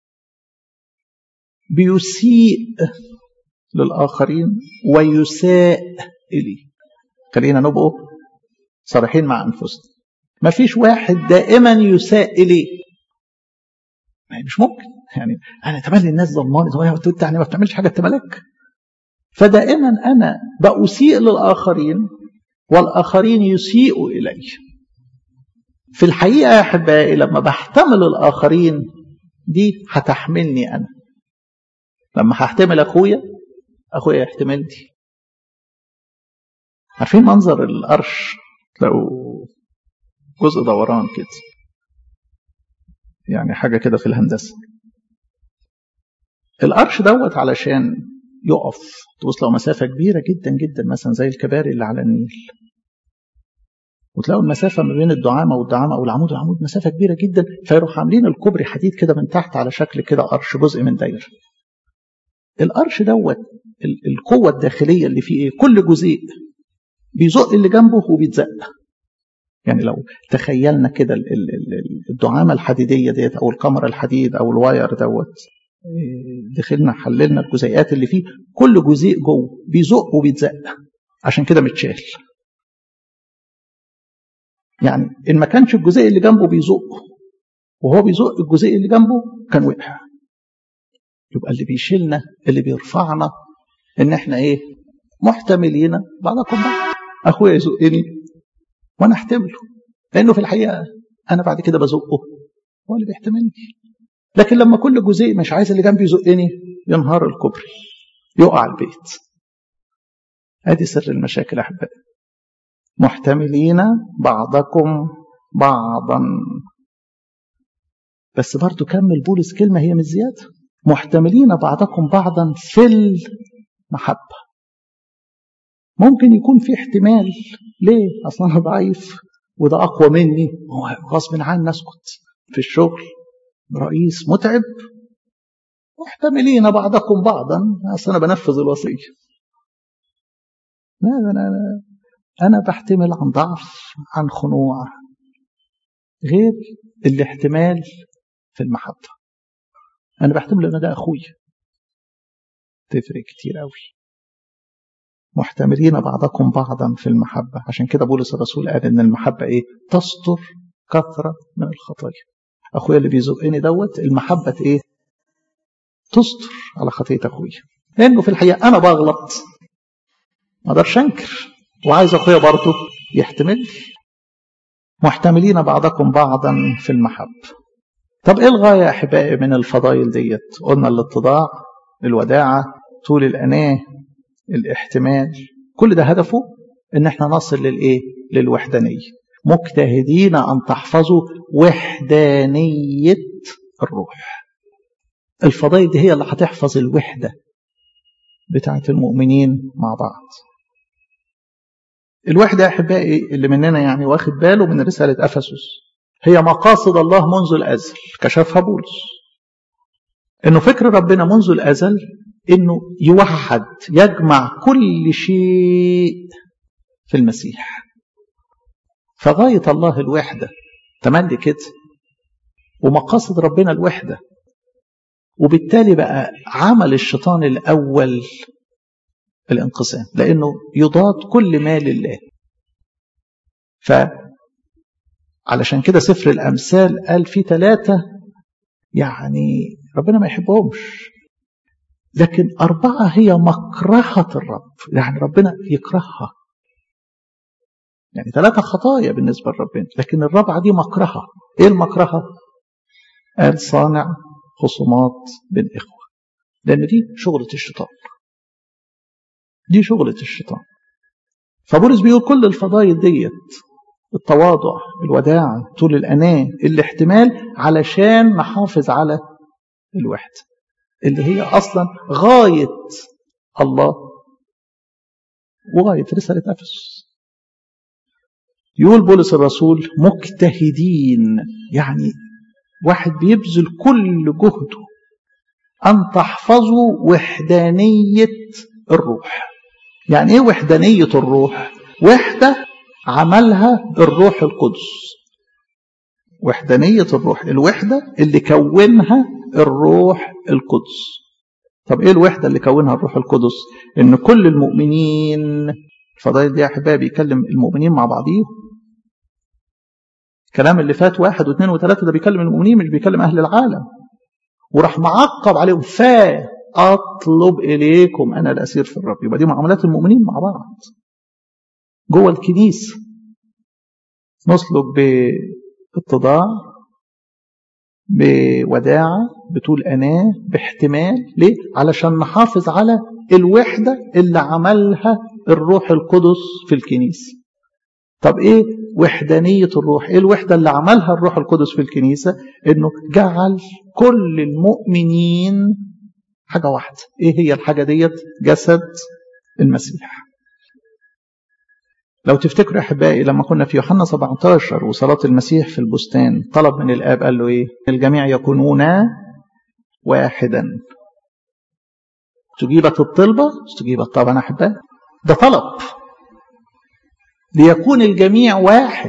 بيسيء للاخرين ويساء اليه خلينا نبقوا صريحين مع انفسنا ما فيش واحد دائما يساء اليه يعني مش ممكن يعني انا تملي الناس ظلماني انت يعني ما بتعملش حاجه تملك فدائما انا بأسيء للاخرين والاخرين يسيئوا الي في الحقيقه يا احبائي لما بحتمل الاخرين دي هتحملني انا لما هحتمل اخويا اخويا يحتملني عارفين منظر القرش لو جزء دوران كده يعني حاجه كده في الهندسه القرش دوت علشان يقف تبص لو مسافة كبيرة جدا جدا مثلا زي الكباري اللي على النيل وتلاقوا المسافة ما بين الدعامة والدعامة أو العمود والعمود مسافة كبيرة جدا فيروحوا عاملين الكوبري حديد كده من تحت على شكل كده قرش جزء من دايرة القرش دوت القوة الداخلية اللي فيه ايه كل جزيء بيزق اللي جنبه وبيتزق يعني لو تخيلنا كده الدعامة الحديدية ديت أو الكاميرا الحديد أو الواير دوت دخلنا حللنا الجزيئات اللي فيه كل جزيء جوه بيزق وبيتزق عشان كده متشال يعني ان ما كانش الجزيء اللي جنبه بيزق وهو بيزق الجزيء اللي جنبه كان وقع يبقى اللي بيشيلنا اللي بيرفعنا ان احنا ايه محتملين بعضكم بعض اخويا يزقني وانا احتمله لانه في الحقيقه انا بعد كده بزقه هو اللي بيحتملني لكن لما كل جزء مش عايز اللي جنبي يزقني ينهار الكوبري يقع البيت ادي سر المشاكل احبائي محتملين بعضكم بعضا بس برضو كمل بولس كلمه هي مش زياده محتملين بعضكم بعضا في المحبه ممكن يكون في احتمال ليه اصلا انا ضعيف وده اقوى مني هو غصب عني اسكت في الشغل رئيس متعب محتملين بعضكم بعضا اصل انا بنفذ الوصيه لا انا انا بحتمل عن ضعف عن خنوع غير الاحتمال في المحبه انا بحتمل ان ده اخويا تفرق كتير قوي محتملين بعضكم بعضا في المحبه عشان كده بولس الرسول قال ان المحبه ايه تستر كثره من الخطايا اخويا اللي بيزقني دوت المحبه ايه تستر على خطيه اخويا لانه في الحقيقه انا بغلط ما اقدرش انكر وعايز اخويا برضه يحتمل محتملين بعضكم بعضا في المحبه طب ايه الغايه يا احبائي من الفضائل ديت قلنا الاتضاع الوداعه طول الاناه الاحتمال كل ده هدفه ان احنا نصل للايه للوحدانيه مجتهدين أن تحفظوا وحدانية الروح الفضائل دي هي اللي هتحفظ الوحدة بتاعة المؤمنين مع بعض الوحدة يا أحبائي اللي مننا يعني واخد باله من رسالة أفسس هي مقاصد الله منذ الأزل كشفها بولس إنه فكر ربنا منذ الأزل إنه يوحد يجمع كل شيء في المسيح فغاية الله الوحدة تملي كده ومقاصد ربنا الوحدة وبالتالي بقى عمل الشيطان الأول الانقسام لأنه يضاد كل ما لله ف علشان كده سفر الأمثال قال في ثلاثة يعني ربنا ما يحبهمش لكن أربعة هي مكرهة الرب يعني ربنا يكرهها يعني ثلاثة خطايا بالنسبة لربنا لكن الرابعة دي مكرهة ايه المكرهة قال صانع خصومات بين إخوة لأن دي شغلة الشيطان دي شغلة الشيطان فبولس بيقول كل الفضائل ديت التواضع الوداعة طول الأناة الاحتمال علشان نحافظ على الوحدة اللي هي أصلا غاية الله وغاية رسالة أفسس يقول بولس الرسول مجتهدين يعني واحد بيبذل كل جهده أن تحفظوا وحدانية الروح يعني ايه وحدانية الروح وحدة عملها الروح القدس وحدانية الروح الوحدة اللي كونها الروح القدس طب ايه الوحدة اللي كونها الروح القدس ان كل المؤمنين الفضائل دي يا احبائي بيكلم المؤمنين مع بعضيهم الكلام اللي فات واحد واثنين وثلاثة ده بيكلم المؤمنين مش بيكلم أهل العالم وراح معقب عليهم فا أطلب إليكم أنا الأسير في الرب يبقى دي معاملات المؤمنين مع بعض جوه الكنيسة نسلك باتضاع بوداعة بطول أناة باحتمال ليه؟ علشان نحافظ على الوحدة اللي عملها الروح القدس في الكنيسة طب ايه وحدانية الروح ايه الوحدة اللي عملها الروح القدس في الكنيسة انه جعل كل المؤمنين حاجة واحدة ايه هي الحاجة ديت جسد المسيح لو تفتكروا يا احبائي لما كنا في يوحنا 17 وصلاة المسيح في البستان طلب من الاب قال له ايه الجميع يكونون واحدا استجيبت الطلبة استجيبت طبعا احبائي ده طلب ليكون الجميع واحد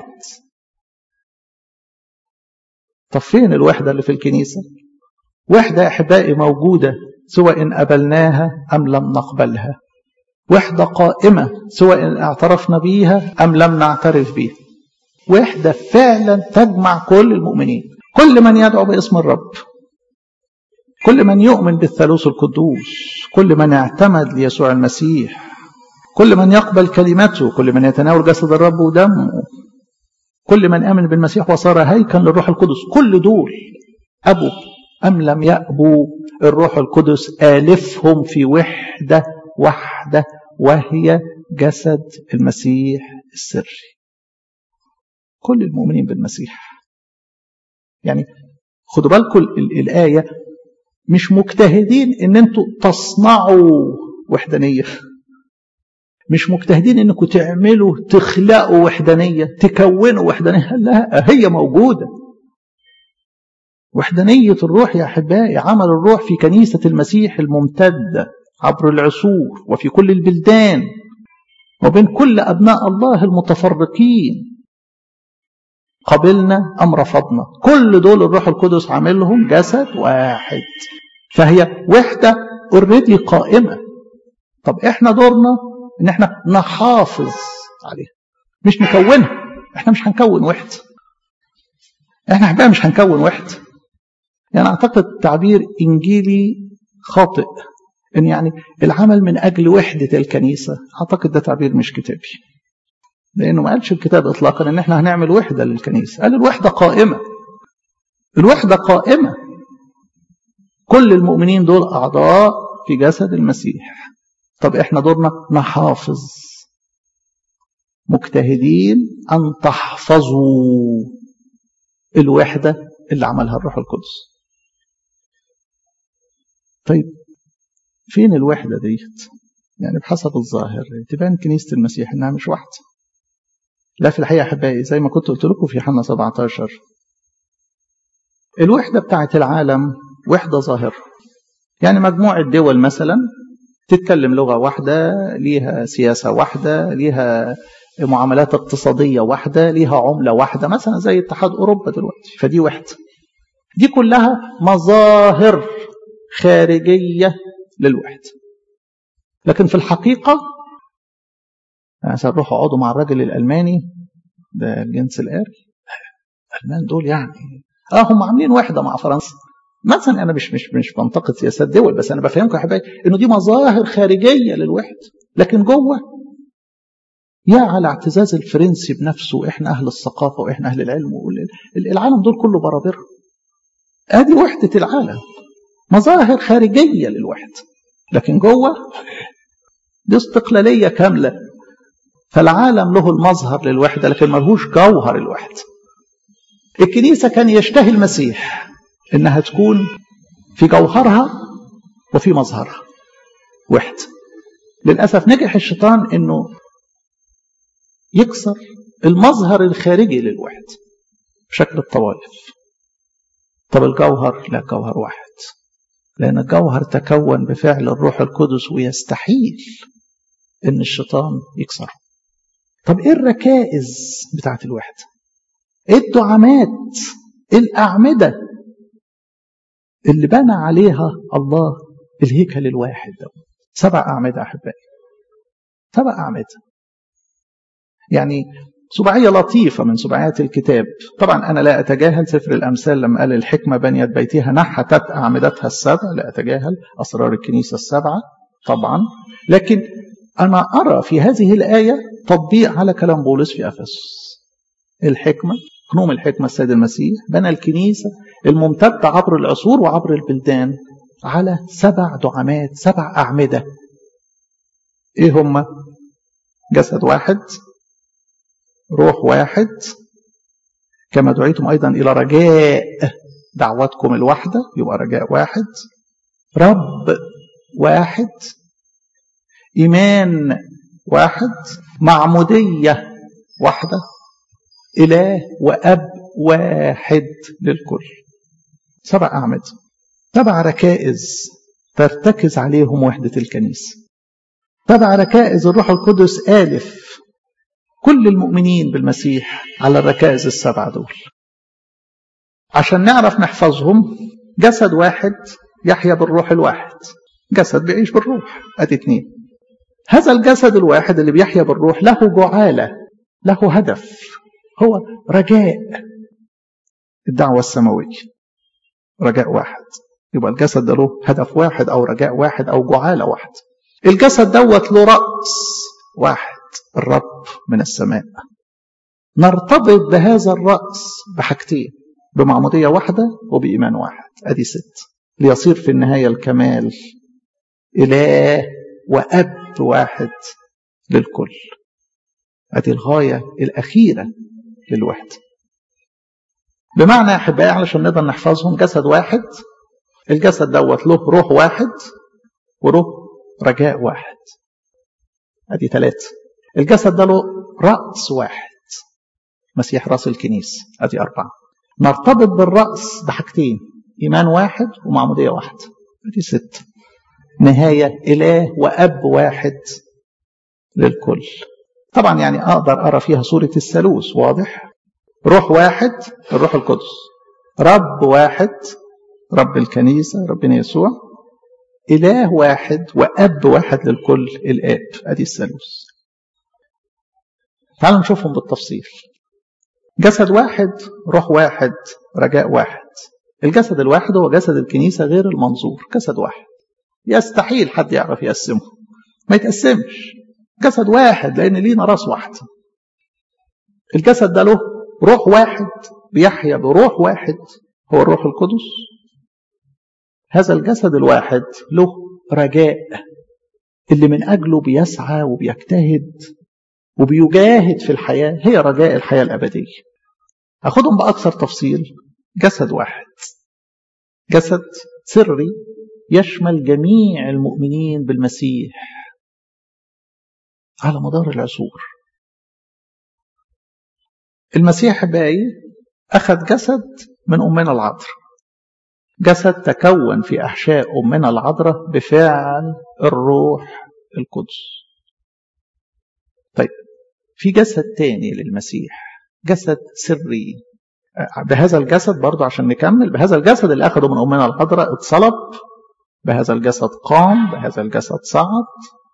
طب فين الوحدة اللي في الكنيسة وحدة يا أحبائي موجودة سواء إن قبلناها أم لم نقبلها وحدة قائمة سواء إن اعترفنا بيها أم لم نعترف بيها وحدة فعلا تجمع كل المؤمنين كل من يدعو باسم الرب كل من يؤمن بالثالوث القدوس كل من اعتمد ليسوع المسيح كل من يقبل كلمته كل من يتناول جسد الرب ودمه كل من آمن بالمسيح وصار هيكل للروح القدس كل دول أبوا أم لم يأبوا الروح القدس آلفهم في وحدة واحدة وهي جسد المسيح السري كل المؤمنين بالمسيح يعني خدوا بالكم الآية مش مجتهدين ان انتوا تصنعوا وحدانيه مش مجتهدين انكم تعملوا تخلقوا وحدانية تكونوا وحدانية لا هي موجودة وحدانية الروح يا أحبائي عمل الروح في كنيسة المسيح الممتدة عبر العصور وفي كل البلدان وبين كل أبناء الله المتفرقين قبلنا أم رفضنا كل دول الروح القدس عاملهم جسد واحد فهي وحدة اوريدي قائمة طب احنا دورنا ان احنا نحافظ عليها مش نكونها احنا مش هنكون وحده احنا احبائي مش هنكون وحده يعني اعتقد تعبير انجيلي خاطئ ان يعني العمل من اجل وحده الكنيسه اعتقد ده تعبير مش كتابي لانه ما قالش الكتاب اطلاقا ان احنا هنعمل وحده للكنيسه قال الوحده قائمه الوحده قائمه كل المؤمنين دول اعضاء في جسد المسيح طب احنا دورنا نحافظ مجتهدين ان تحفظوا الوحده اللي عملها الروح القدس طيب فين الوحده ديت يعني بحسب الظاهر تبان كنيسه المسيح انها مش واحده لا في الحقيقه احبائي زي ما كنت قلت لكم في حنا 17 الوحده بتاعت العالم وحده ظاهره يعني مجموعه دول مثلا تتكلم لغة واحدة ليها سياسة واحدة ليها معاملات اقتصادية واحدة ليها عملة واحدة مثلا زي اتحاد أوروبا دلوقتي فدي وحدة دي كلها مظاهر خارجية للوحدة لكن في الحقيقة يعني روحوا اقعدوا مع الراجل الألماني ده الجنس الآري الألمان دول يعني اه هم عاملين وحدة مع فرنسا مثلا انا مش مش مش بنتقد سياسات دول بس انا بفهمكم يا حبايبي انه دي مظاهر خارجيه للوحده لكن جوه يا على اعتزاز الفرنسي بنفسه احنا اهل الثقافه واحنا اهل العلم العالم دول كله برابره ادي وحده العالم مظاهر خارجيه للوحده لكن جوه دي استقلاليه كامله فالعالم له المظهر للوحده لكن ملهوش جوهر الوحده الكنيسه كان يشتهي المسيح انها تكون في جوهرها وفي مظهرها وحده للاسف نجح الشيطان انه يكسر المظهر الخارجي للوحده بشكل الطوائف طب الجوهر لا جوهر واحد لأن الجوهر تكون بفعل الروح القدس ويستحيل إن الشيطان يكسره طب إيه الركائز بتاعت الوحدة إيه الدعامات إيه الأعمدة اللي بنى عليها الله الهيكل الواحد ده سبع أعمدة أحبائي سبع أعمدة يعني سبعية لطيفة من سبعيات الكتاب طبعا أنا لا أتجاهل سفر الأمثال لما قال الحكمة بنيت بيتها نحتت أعمدتها السبع لا أتجاهل أسرار الكنيسة السبعة طبعا لكن أنا أرى في هذه الآية تطبيق على كلام بولس في أفسس الحكمة قنوم الحكمة السيد المسيح بنى الكنيسة الممتدة عبر العصور وعبر البلدان على سبع دعامات سبع أعمدة إيه هم جسد واحد روح واحد كما دعيتم أيضا إلى رجاء دعوتكم الواحدة يبقى رجاء واحد رب واحد إيمان واحد معمودية واحدة إله وأب واحد للكل سبع أعمدة سبع ركائز ترتكز عليهم وحدة الكنيسة سبع ركائز الروح القدس آلف كل المؤمنين بالمسيح على الركائز السبعة دول عشان نعرف نحفظهم جسد واحد يحيا بالروح الواحد جسد بيعيش بالروح ادي اتنين هذا الجسد الواحد اللي بيحيا بالروح له جعالة له هدف هو رجاء الدعوة السماوية رجاء واحد يبقى الجسد ده له هدف واحد أو رجاء واحد أو جعالة واحد الجسد دوت له رأس واحد الرب من السماء نرتبط بهذا الرأس بحاجتين بمعمودية واحدة وبإيمان واحد أدي ست ليصير في النهاية الكمال إله وأب واحد للكل أدي الغاية الأخيرة للوحدة بمعنى يا أحبائي علشان نقدر نحفظهم جسد واحد الجسد دوت له روح واحد وروح رجاء واحد أدي ثلاثة الجسد ده له رأس واحد مسيح رأس الكنيسة أدي أربعة نرتبط بالرأس بحاجتين إيمان واحد ومعمودية واحدة أدي ستة نهاية إله وأب واحد للكل طبعا يعني أقدر أرى فيها صورة الثالوث واضح روح واحد الروح القدس رب واحد رب الكنيسة ربنا يسوع إله واحد وأب واحد للكل الآب أدي الثالوث تعالوا نشوفهم بالتفصيل جسد واحد روح واحد رجاء واحد الجسد الواحد هو جسد الكنيسة غير المنظور جسد واحد يستحيل حد يعرف يقسمه ما يتقسمش جسد واحد لأن لينا راس واحدة الجسد ده له روح واحد بيحيا بروح واحد هو الروح القدس هذا الجسد الواحد له رجاء اللي من أجله بيسعى وبيجتهد وبيجاهد في الحياة هي رجاء الحياة الأبدية أخذهم بأكثر تفصيل جسد واحد جسد سري يشمل جميع المؤمنين بالمسيح على مدار العصور المسيح باقي أخذ جسد من أمنا العذراء جسد تكون في أحشاء أمنا العذراء بفعل الروح القدس طيب في جسد تاني للمسيح جسد سري بهذا الجسد برضه عشان نكمل بهذا الجسد اللي أخده من أمنا العذراء اتصلب بهذا الجسد قام بهذا الجسد صعد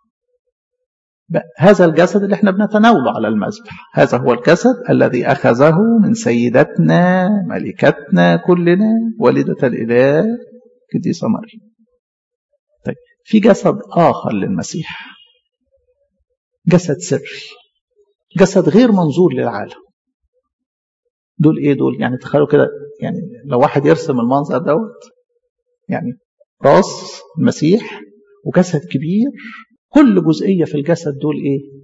هذا الجسد اللي احنا بنتناوله على المذبح هذا هو الجسد الذي أخذه من سيدتنا ملكتنا كلنا والدة الإله قديسة مريم طيب في جسد آخر للمسيح جسد سري جسد غير منظور للعالم دول ايه دول يعني تخيلوا كده يعني لو واحد يرسم المنظر دوت يعني راس المسيح وجسد كبير كل جزئية في الجسد دول ايه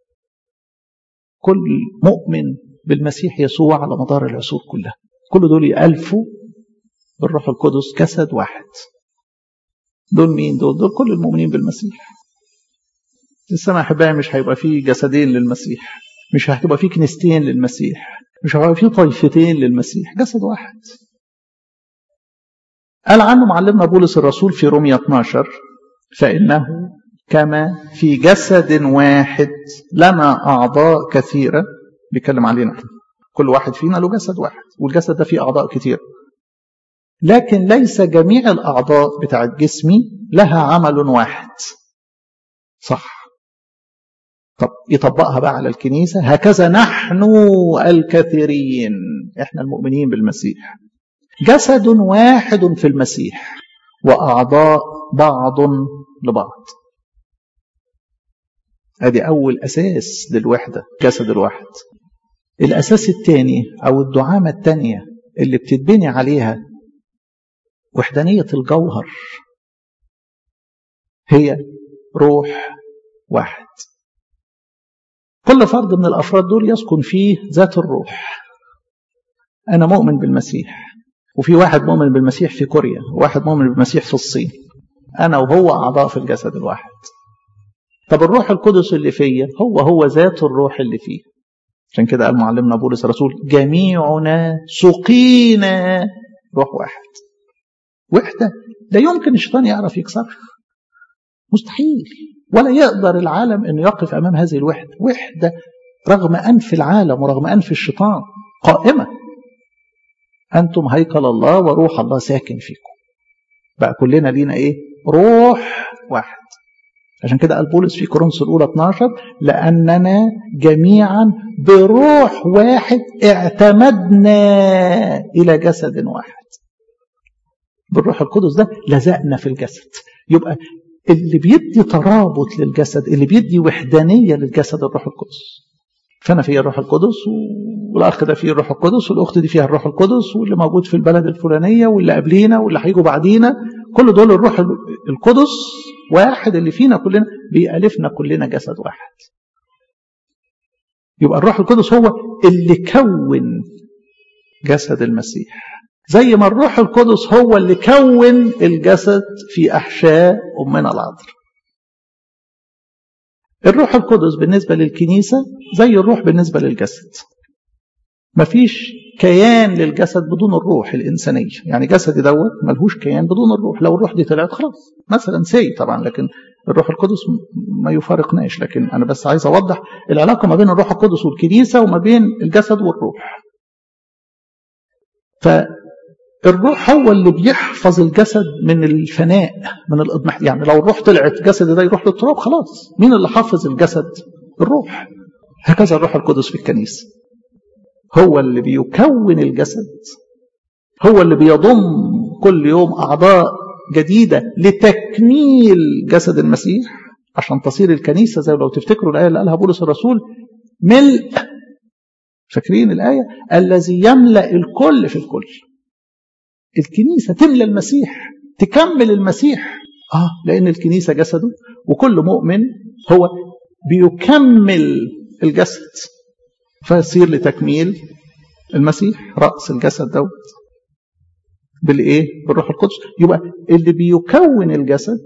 كل مؤمن بالمسيح يسوع على مدار العصور كلها كل دول يألفوا بالروح القدس جسد واحد دول مين دول دول كل المؤمنين بالمسيح السماء احبائي مش هيبقى فيه جسدين للمسيح مش هتبقى فيه كنيستين للمسيح مش هيبقى فيه طائفتين للمسيح جسد واحد قال عنه معلمنا بولس الرسول في رومية 12 فإنه كما في جسد واحد لنا أعضاء كثيرة بيتكلم علينا كل واحد فينا له جسد واحد والجسد ده فيه أعضاء كثيرة لكن ليس جميع الأعضاء بتاعت جسمي لها عمل واحد صح طب يطبقها بقى على الكنيسة هكذا نحن الكثيرين احنا المؤمنين بالمسيح جسد واحد في المسيح وأعضاء بعض لبعض ادي أول أساس للوحدة جسد الواحد الأساس الثاني أو الدعامة الثانية اللي بتتبني عليها وحدانية الجوهر هي روح واحد كل فرد من الأفراد دول يسكن فيه ذات الروح أنا مؤمن بالمسيح وفي واحد مؤمن بالمسيح في كوريا وواحد مؤمن بالمسيح في الصين أنا وهو أعضاء في الجسد الواحد طب الروح القدس اللي فيا هو هو ذات الروح اللي فيه عشان كده قال معلمنا بولس الرسول جميعنا سقينا روح واحد وحدة لا يمكن الشيطان يعرف يكسرها مستحيل ولا يقدر العالم انه يقف امام هذه الوحده وحده رغم انف العالم ورغم انف الشيطان قائمه انتم هيكل الله وروح الله ساكن فيكم بقى كلنا لينا ايه روح واحد عشان كده قال بولس في كورنثوس الاولى 12 لاننا جميعا بروح واحد اعتمدنا الى جسد واحد بالروح القدس ده لزقنا في الجسد يبقى اللي بيدي ترابط للجسد اللي بيدي وحدانية للجسد الروح القدس فأنا فيها الروح القدس والأخ ده فيه الروح القدس والأخت دي فيها الروح القدس واللي موجود في البلد الفلانية واللي قبلينا واللي هيجوا بعدينا كل دول الروح القدس واحد اللي فينا كلنا بيألفنا كلنا جسد واحد يبقى الروح القدس هو اللي كون جسد المسيح زي ما الروح القدس هو اللي كون الجسد في أحشاء أمنا العذراء الروح القدس بالنسبة للكنيسة زي الروح بالنسبة للجسد مفيش كيان للجسد بدون الروح الإنسانية يعني جسدي دوت ملهوش كيان بدون الروح لو الروح دي طلعت خلاص مثلا سي طبعا لكن الروح القدس ما يفارقناش لكن أنا بس عايز أوضح العلاقة ما بين الروح القدس والكنيسة وما بين الجسد والروح ف الروح هو اللي بيحفظ الجسد من الفناء من الإضمحلال يعني لو الروح طلعت جسد ده يروح للتراب خلاص مين اللي حافظ الجسد الروح هكذا الروح القدس في الكنيسة هو اللي بيكون الجسد هو اللي بيضم كل يوم أعضاء جديدة لتكميل جسد المسيح عشان تصير الكنيسة زي لو تفتكروا الآية اللي قالها بولس الرسول ملء فاكرين الآية الذي يملأ الكل في الكل الكنيسة تملى المسيح تكمل المسيح آه لأن الكنيسة جسده وكل مؤمن هو بيكمل الجسد فيصير لتكميل المسيح رأس الجسد دوت بالإيه؟ بالروح القدس يبقى اللي بيكون الجسد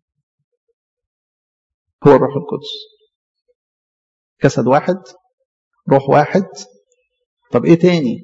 هو الروح القدس جسد واحد روح واحد طب ايه تاني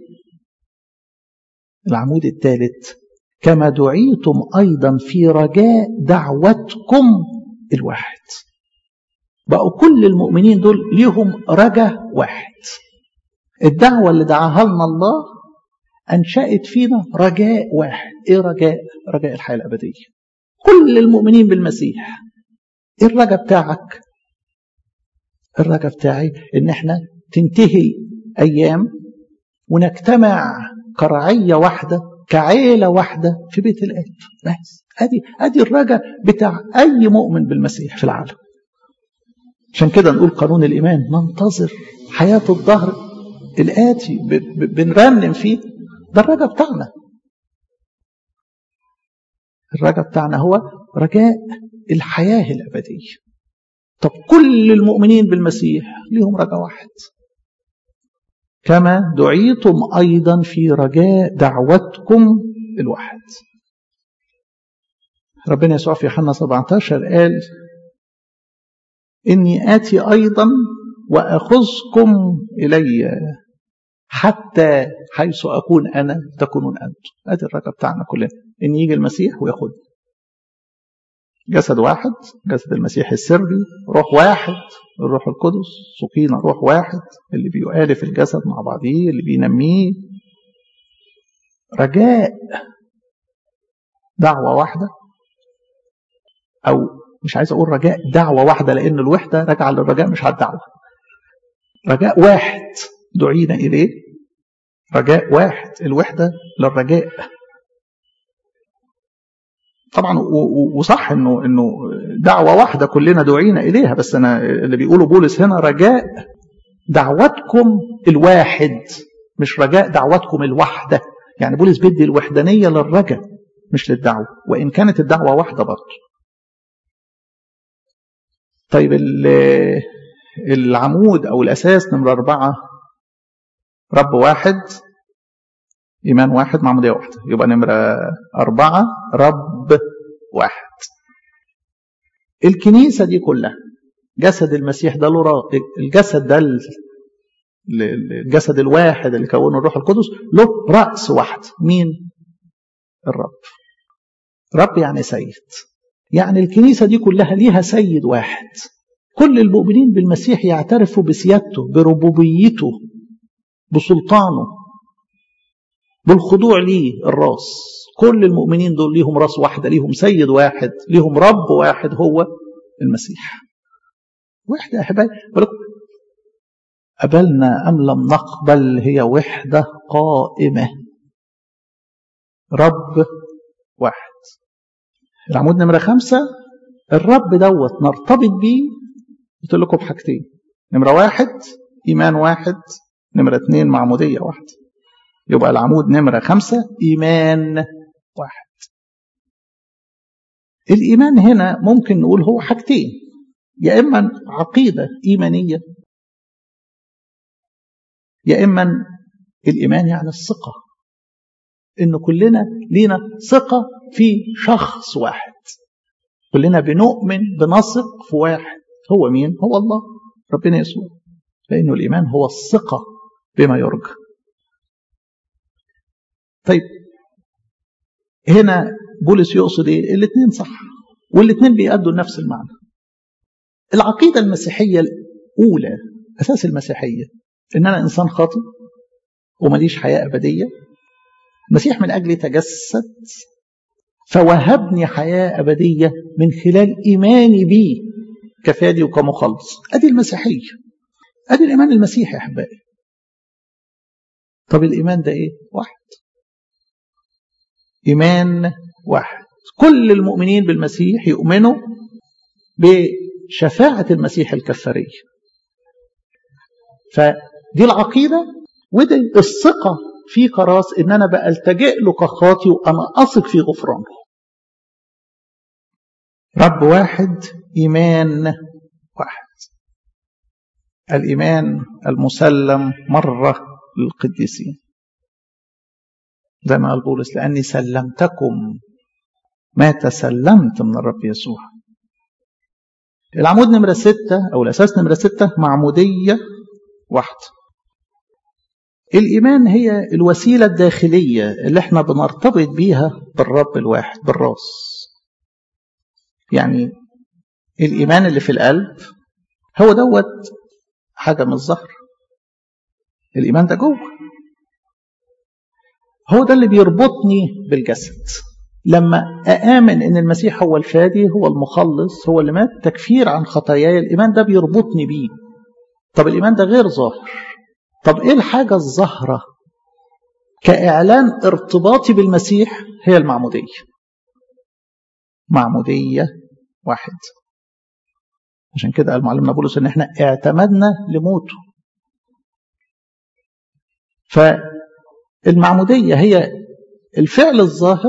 العمود الثالث كما دعيتم أيضا في رجاء دعوتكم الواحد بقوا كل المؤمنين دول ليهم رجاء واحد الدعوة اللي دعاها لنا الله أنشأت فينا رجاء واحد إيه رجاء؟ رجاء الحياة الأبدية كل المؤمنين بالمسيح إيه الرجاء بتاعك؟ الرجاء بتاعي إن إحنا تنتهي أيام ونجتمع كرعية واحدة كعيلة واحدة في بيت الآب بس أدي أدي الرجاء بتاع أي مؤمن بالمسيح في العالم عشان كده نقول قانون الإيمان ننتظر حياة الظهر الآتي بنرنم فيه ده الرجاء بتاعنا الرجاء بتاعنا هو رجاء الحياة الأبدية طب كل المؤمنين بالمسيح ليهم رجاء واحد كما دعيتم أيضا في رجاء دعوتكم الواحد ربنا يسوع في يوحنا 17 قال إني آتي أيضا وأخذكم إلي حتى حيث أكون أنا تكونون أنتم هذا الرجاء بتاعنا كلنا ان يجي المسيح وياخدني جسد واحد جسد المسيح السري روح واحد الروح القدس سكينة روح واحد اللي بيؤالف الجسد مع بعضيه اللي بينميه رجاء دعوة واحدة أو مش عايز أقول رجاء دعوة واحدة لأن الوحدة راجعة للرجاء مش على الدعوة رجاء واحد دعينا إليه رجاء واحد الوحدة للرجاء طبعا وصح انه انه دعوه واحده كلنا دعينا اليها بس انا اللي بيقوله بولس هنا رجاء دعوتكم الواحد مش رجاء دعوتكم الوحده يعني بولس بيدي الوحدانيه للرجاء مش للدعوه وان كانت الدعوه واحده برضه طيب العمود او الاساس نمره اربعه رب واحد إيمان واحد معمودية واحدة يبقى نمرة أربعة رب واحد الكنيسة دي كلها جسد المسيح ده له الجسد ده الجسد الواحد اللي كونه الروح القدس له رأس واحد مين؟ الرب رب يعني سيد يعني الكنيسة دي كلها ليها سيد واحد كل المؤمنين بالمسيح يعترفوا بسيادته بربوبيته بسلطانه بالخضوع ليه الراس كل المؤمنين دول ليهم راس واحدة ليهم سيد واحد ليهم رب واحد هو المسيح وحدة يا أحبائي قبلنا أم لم نقبل هي وحدة قائمة رب واحد العمود نمرة خمسة الرب دوت نرتبط بيه قلت لكم بحاجتين نمرة واحد إيمان واحد نمرة اتنين معمودية واحدة يبقى العمود نمرة خمسة إيمان واحد الإيمان هنا ممكن نقول هو حاجتين يا إما عقيدة إيمانية يا إما الإيمان يعني الثقة إن كلنا لينا ثقة في شخص واحد كلنا بنؤمن بنثق في واحد هو مين؟ هو الله ربنا يسوع لأنه الإيمان هو الثقة بما يرجى طيب هنا بولس يقصد ايه الاثنين صح والاثنين بيأدوا نفس المعنى العقيدة المسيحية الأولى أساس المسيحية إن أنا إنسان خاطئ ومليش حياة أبدية المسيح من أجلي تجسد فوهبني حياة أبدية من خلال إيماني بيه كفادي وكمخلص أدي المسيحية أدي الإيمان المسيحي يا أحبائي طب الإيمان ده إيه؟ واحد إيمان واحد كل المؤمنين بالمسيح يؤمنوا بشفاعة المسيح الكفارية فدي العقيدة ودي الثقة في كراس إن أنا بقى التجئ له كخاطي وأنا أثق في غفرانه رب واحد إيمان واحد الإيمان المسلم مرة للقديسين زي ما قال بولس لأني سلمتكم ما تسلمت من الرب يسوع العمود نمرة ستة أو الأساس نمرة ستة معمودية واحدة الإيمان هي الوسيلة الداخلية اللي احنا بنرتبط بيها بالرب الواحد بالراس يعني الإيمان اللي في القلب هو دوت حاجة من الظهر الإيمان ده جوه هو ده اللي بيربطني بالجسد لما أآمن إن المسيح هو الفادي هو المخلص هو اللي مات تكفير عن خطاياي الإيمان ده بيربطني بيه طب الإيمان ده غير ظاهر طب إيه الحاجة الظاهرة كإعلان ارتباطي بالمسيح هي المعمودية معمودية واحد عشان كده قال معلمنا بولس ان احنا اعتمدنا لموته فالمعمودية هي الفعل الظاهر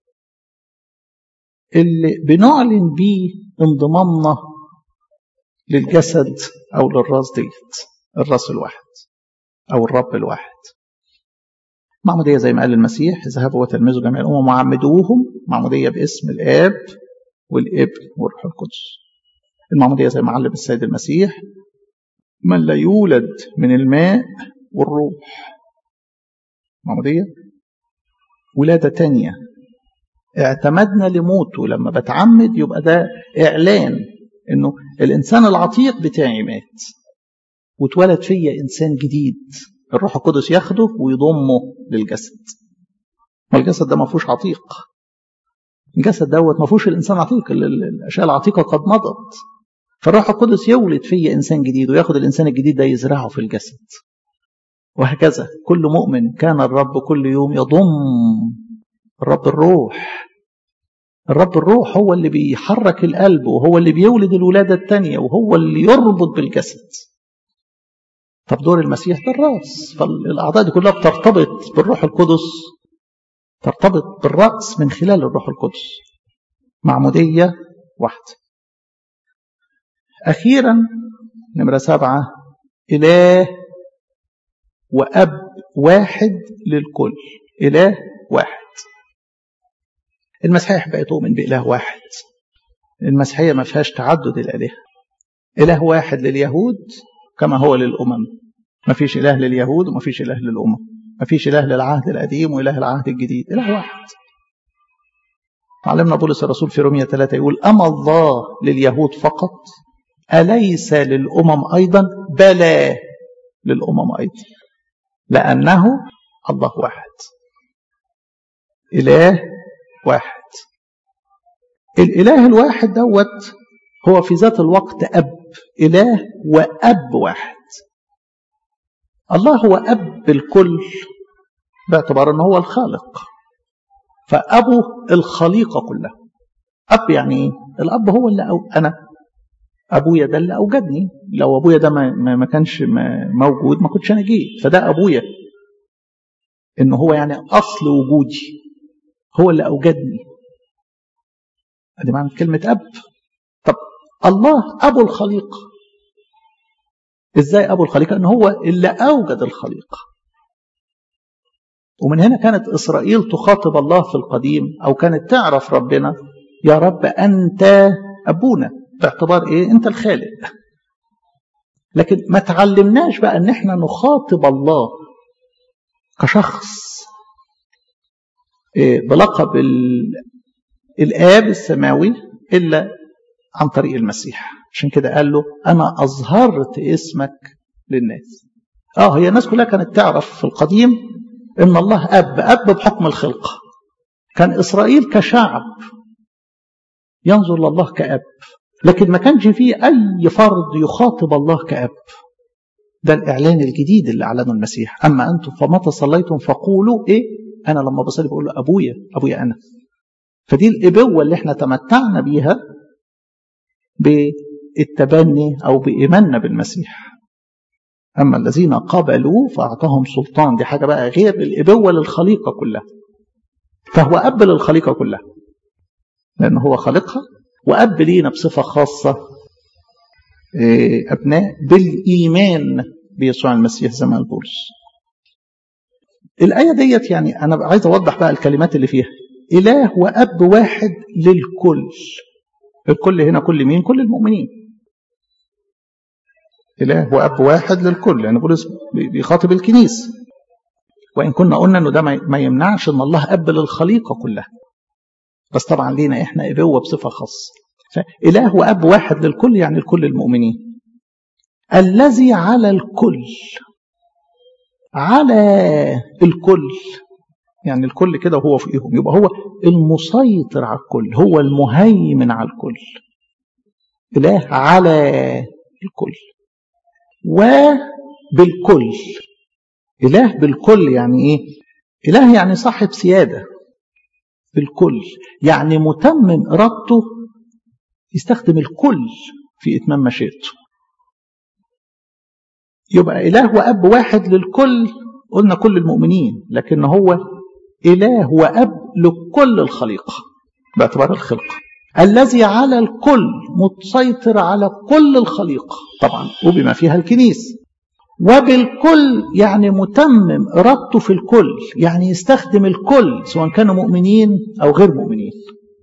اللي بنعلن بيه انضمامنا للجسد او للراس ديت الراس الواحد او الرب الواحد معمودية زي ما قال المسيح اذهبوا وتلمذوا جميع الامم وعمدوهم معمودية باسم الاب والابن والروح القدس المعمودية زي ما علم السيد المسيح من لا يولد من الماء والروح معمودية ولادة تانية اعتمدنا لموته لما بتعمد يبقى ده إعلان إنه الإنسان العتيق بتاعي مات واتولد فيا إنسان جديد الروح القدس ياخده ويضمه للجسد والجسد ده ما فيهوش عتيق الجسد دوت ما فيهوش الإنسان عتيق الأشياء العتيقة قد مضت فالروح القدس يولد فيا إنسان جديد وياخد الإنسان الجديد ده يزرعه في الجسد وهكذا كل مؤمن كان الرب كل يوم يضم الرب الروح الرب الروح هو اللي بيحرك القلب وهو اللي بيولد الولادة الثانية وهو اللي يربط بالجسد طب دور المسيح ده الرأس فالأعضاء دي كلها بترتبط بالروح القدس ترتبط بالرأس من خلال الروح القدس معمودية واحدة أخيرا نمرة سبعة إله وأب واحد للكل إله واحد المسيحية بقت تؤمن بإله واحد المسيحية ما فيهاش تعدد الآلهة إله واحد لليهود كما هو للأمم ما فيش إله لليهود وما فيش إله للأمم ما فيش إله للعهد القديم وإله العهد الجديد إله واحد علمنا بولس الرسول في رومية 3 يقول أما الله لليهود فقط أليس للأمم أيضا بلى للأمم أيضا لأنه الله واحد إله واحد الإله الواحد دوت هو في ذات الوقت أب إله وأب واحد الله هو أب الكل باعتبار أنه هو الخالق فأبو الخليقة كلها أب يعني إيه؟ الأب هو اللي أو أنا أبويا ده اللي أوجدني لو أبويا ده ما, ما كانش موجود ما كنتش أنا جيت فده أبويا إنه هو يعني أصل وجودي هو اللي أوجدني ادي معنى كلمة أب طب الله أبو الخليقة إزاي أبو الخليقة إن هو اللي أوجد الخليقة ومن هنا كانت إسرائيل تخاطب الله في القديم أو كانت تعرف ربنا يا رب أنت أبونا باعتبار إيه أنت الخالق لكن ما تعلمناش بقى أن احنا نخاطب الله كشخص إيه بلقب الآب السماوي إلا عن طريق المسيح عشان كده قال له أنا أظهرت اسمك للناس آه هي الناس كلها كانت تعرف في القديم إن الله أب أب بحكم الخلقة كان إسرائيل كشعب ينظر لله كأب لكن ما كانش فيه أي فرد يخاطب الله كأب ده الإعلان الجديد اللي أعلنه المسيح أما أنتم فمتى صليتم فقولوا إيه أنا لما بصلي بقول له أبويا أبويا أنا فدي الإبوة اللي احنا تمتعنا بيها بالتبني أو بإيماننا بالمسيح أما الذين قبلوا فأعطاهم سلطان دي حاجة بقى غير الإبوة للخليقة كلها فهو أب للخليقة كلها لأنه هو خالقها وأب لينا بصفة خاصة أبناء بالإيمان بيسوع المسيح زي ما قال بولس الآية ديت يعني أنا عايز أوضح بقى الكلمات اللي فيها إله وأب واحد للكل الكل هنا كل مين كل المؤمنين إله وأب واحد للكل يعني بولس بيخاطب الكنيسة وإن كنا قلنا أنه ده ما يمنعش أن الله أب للخليقة كلها بس طبعا لينا إحنا إبوة بصفة خاصة فإله وأب واحد للكل يعني الكل المؤمنين الذي على الكل على الكل يعني الكل كده وهو فوقيهم يبقى هو المسيطر على الكل هو المهيمن على الكل إله على الكل وبالكل إله بالكل يعني إيه إله يعني صاحب سيادة بالكل يعني متمم إرادته يستخدم الكل في إتمام مشيئته يبقى إله وأب واحد للكل قلنا كل المؤمنين لكن هو إله وأب لكل الخليقة باعتبار الخلقة الذي على الكل متسيطر على كل الخليقة طبعا وبما فيها الكنيسة وبالكل يعني متمم إرادته في الكل يعني يستخدم الكل سواء كانوا مؤمنين أو غير مؤمنين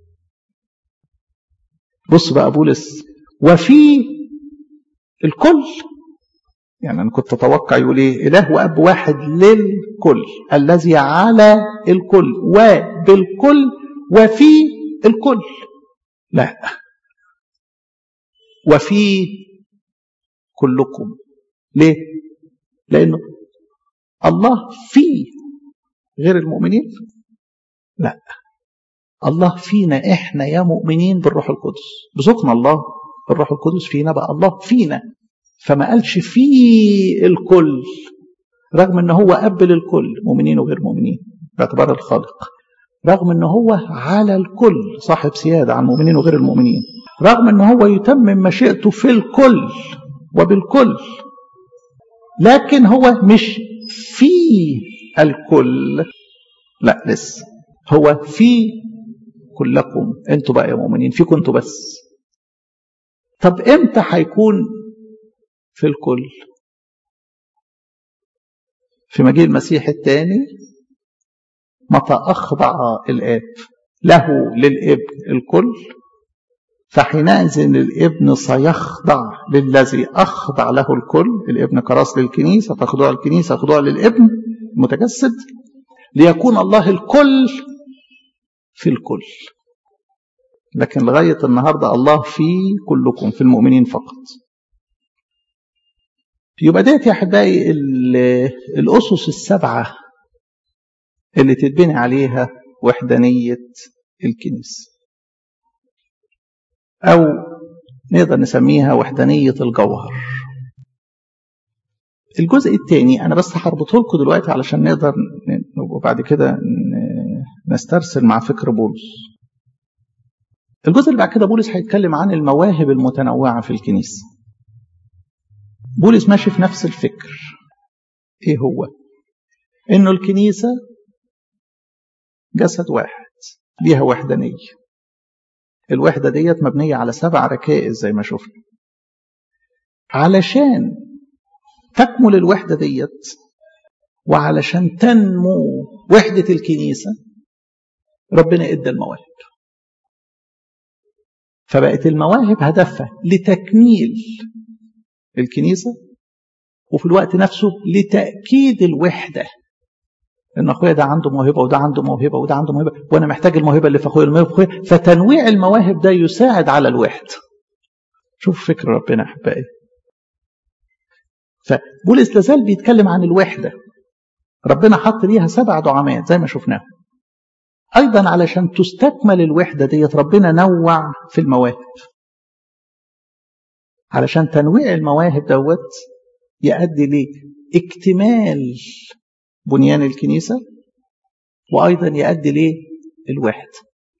بص بقى بولس وفي الكل يعني أنا كنت أتوقع يقول إيه إله وأب واحد للكل الذي على الكل وبالكل وفي الكل لا وفي كلكم ليه لانه الله في غير المؤمنين لا الله فينا احنا يا مؤمنين بالروح القدس بسكن الله الروح القدس فينا بقى الله فينا فما قالش في الكل رغم ان هو قبل الكل مؤمنين وغير مؤمنين باعتبار الخالق رغم ان هو على الكل صاحب سياده على المؤمنين وغير المؤمنين رغم ان هو يتمم مشيئته في الكل وبالكل لكن هو مش في الكل لا لسه هو في كلكم انتوا بقى يا مؤمنين فيكم انتوا بس طب امتى هيكون في الكل في مجيء المسيح الثاني متى أخضع الآب له للابن الكل فحينئذ الابن سيخضع للذي أخضع له الكل الابن كراس للكنيسة فخضوع الكنيسة خضوع للابن المتجسد ليكون الله الكل في الكل لكن لغاية النهاردة الله في كلكم في المؤمنين فقط يبقى ديت يا أحبائي الأسس السبعة اللي تتبني عليها وحدانية الكنيسة أو نقدر نسميها وحدانية الجوهر الجزء الثاني أنا بس هربطه لكم دلوقتي علشان نقدر وبعد كده نسترسل مع فكر بولس الجزء اللي بعد كده بولس هيتكلم عن المواهب المتنوعة في الكنيسة بولس ماشي في نفس الفكر ايه هو انه الكنيسة جسد واحد ليها وحدانية الوحدة ديت مبنية على سبع ركائز زي ما شفنا علشان تكمل الوحدة ديت وعلشان تنمو وحدة الكنيسة ربنا ادى المواهب فبقت المواهب هدفها لتكميل الكنيسة وفي الوقت نفسه لتأكيد الوحدة ان اخويا ده عنده موهبه وده عنده موهبه وده عنده موهبه وانا محتاج الموهبه اللي في اخويا الموهبه في اخويا فتنويع المواهب ده يساعد على الوحده شوف فكر ربنا احبائي فبولس لازال بيتكلم عن الوحده ربنا حط ليها سبع دعامات زي ما شفناه ايضا علشان تستكمل الوحده ديت ربنا نوع في المواهب علشان تنويع المواهب دوت يؤدي لاكتمال بنيان الكنيسة وأيضا يؤدي ليه الوحد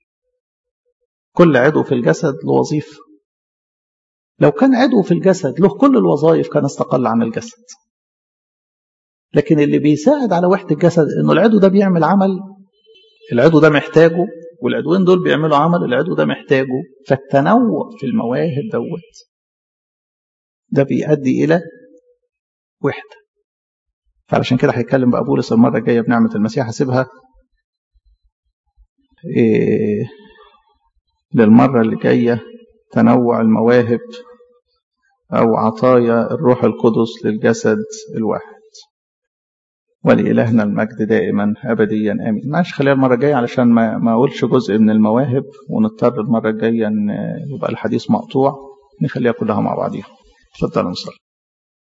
كل عضو في الجسد له وظيفة لو كان عضو في الجسد له كل الوظائف كان استقل عن الجسد لكن اللي بيساعد على وحدة الجسد انه العضو ده بيعمل عمل العضو ده محتاجه والعضوين دول بيعملوا عمل العضو ده محتاجه فالتنوع في المواهب دوت ده بيؤدي الى وحده فعلشان كده هيتكلم بقى بولس المرة الجاية بنعمة المسيح هسيبها إيه للمرة اللي جاية تنوع المواهب أو عطايا الروح القدس للجسد الواحد ولإلهنا المجد دائما أبديا آمين معلش خليها المرة الجاية علشان ما ما أقولش جزء من المواهب ونضطر المرة الجاية إن يبقى الحديث مقطوع نخليها كلها مع بعضيها اتفضلوا نصلي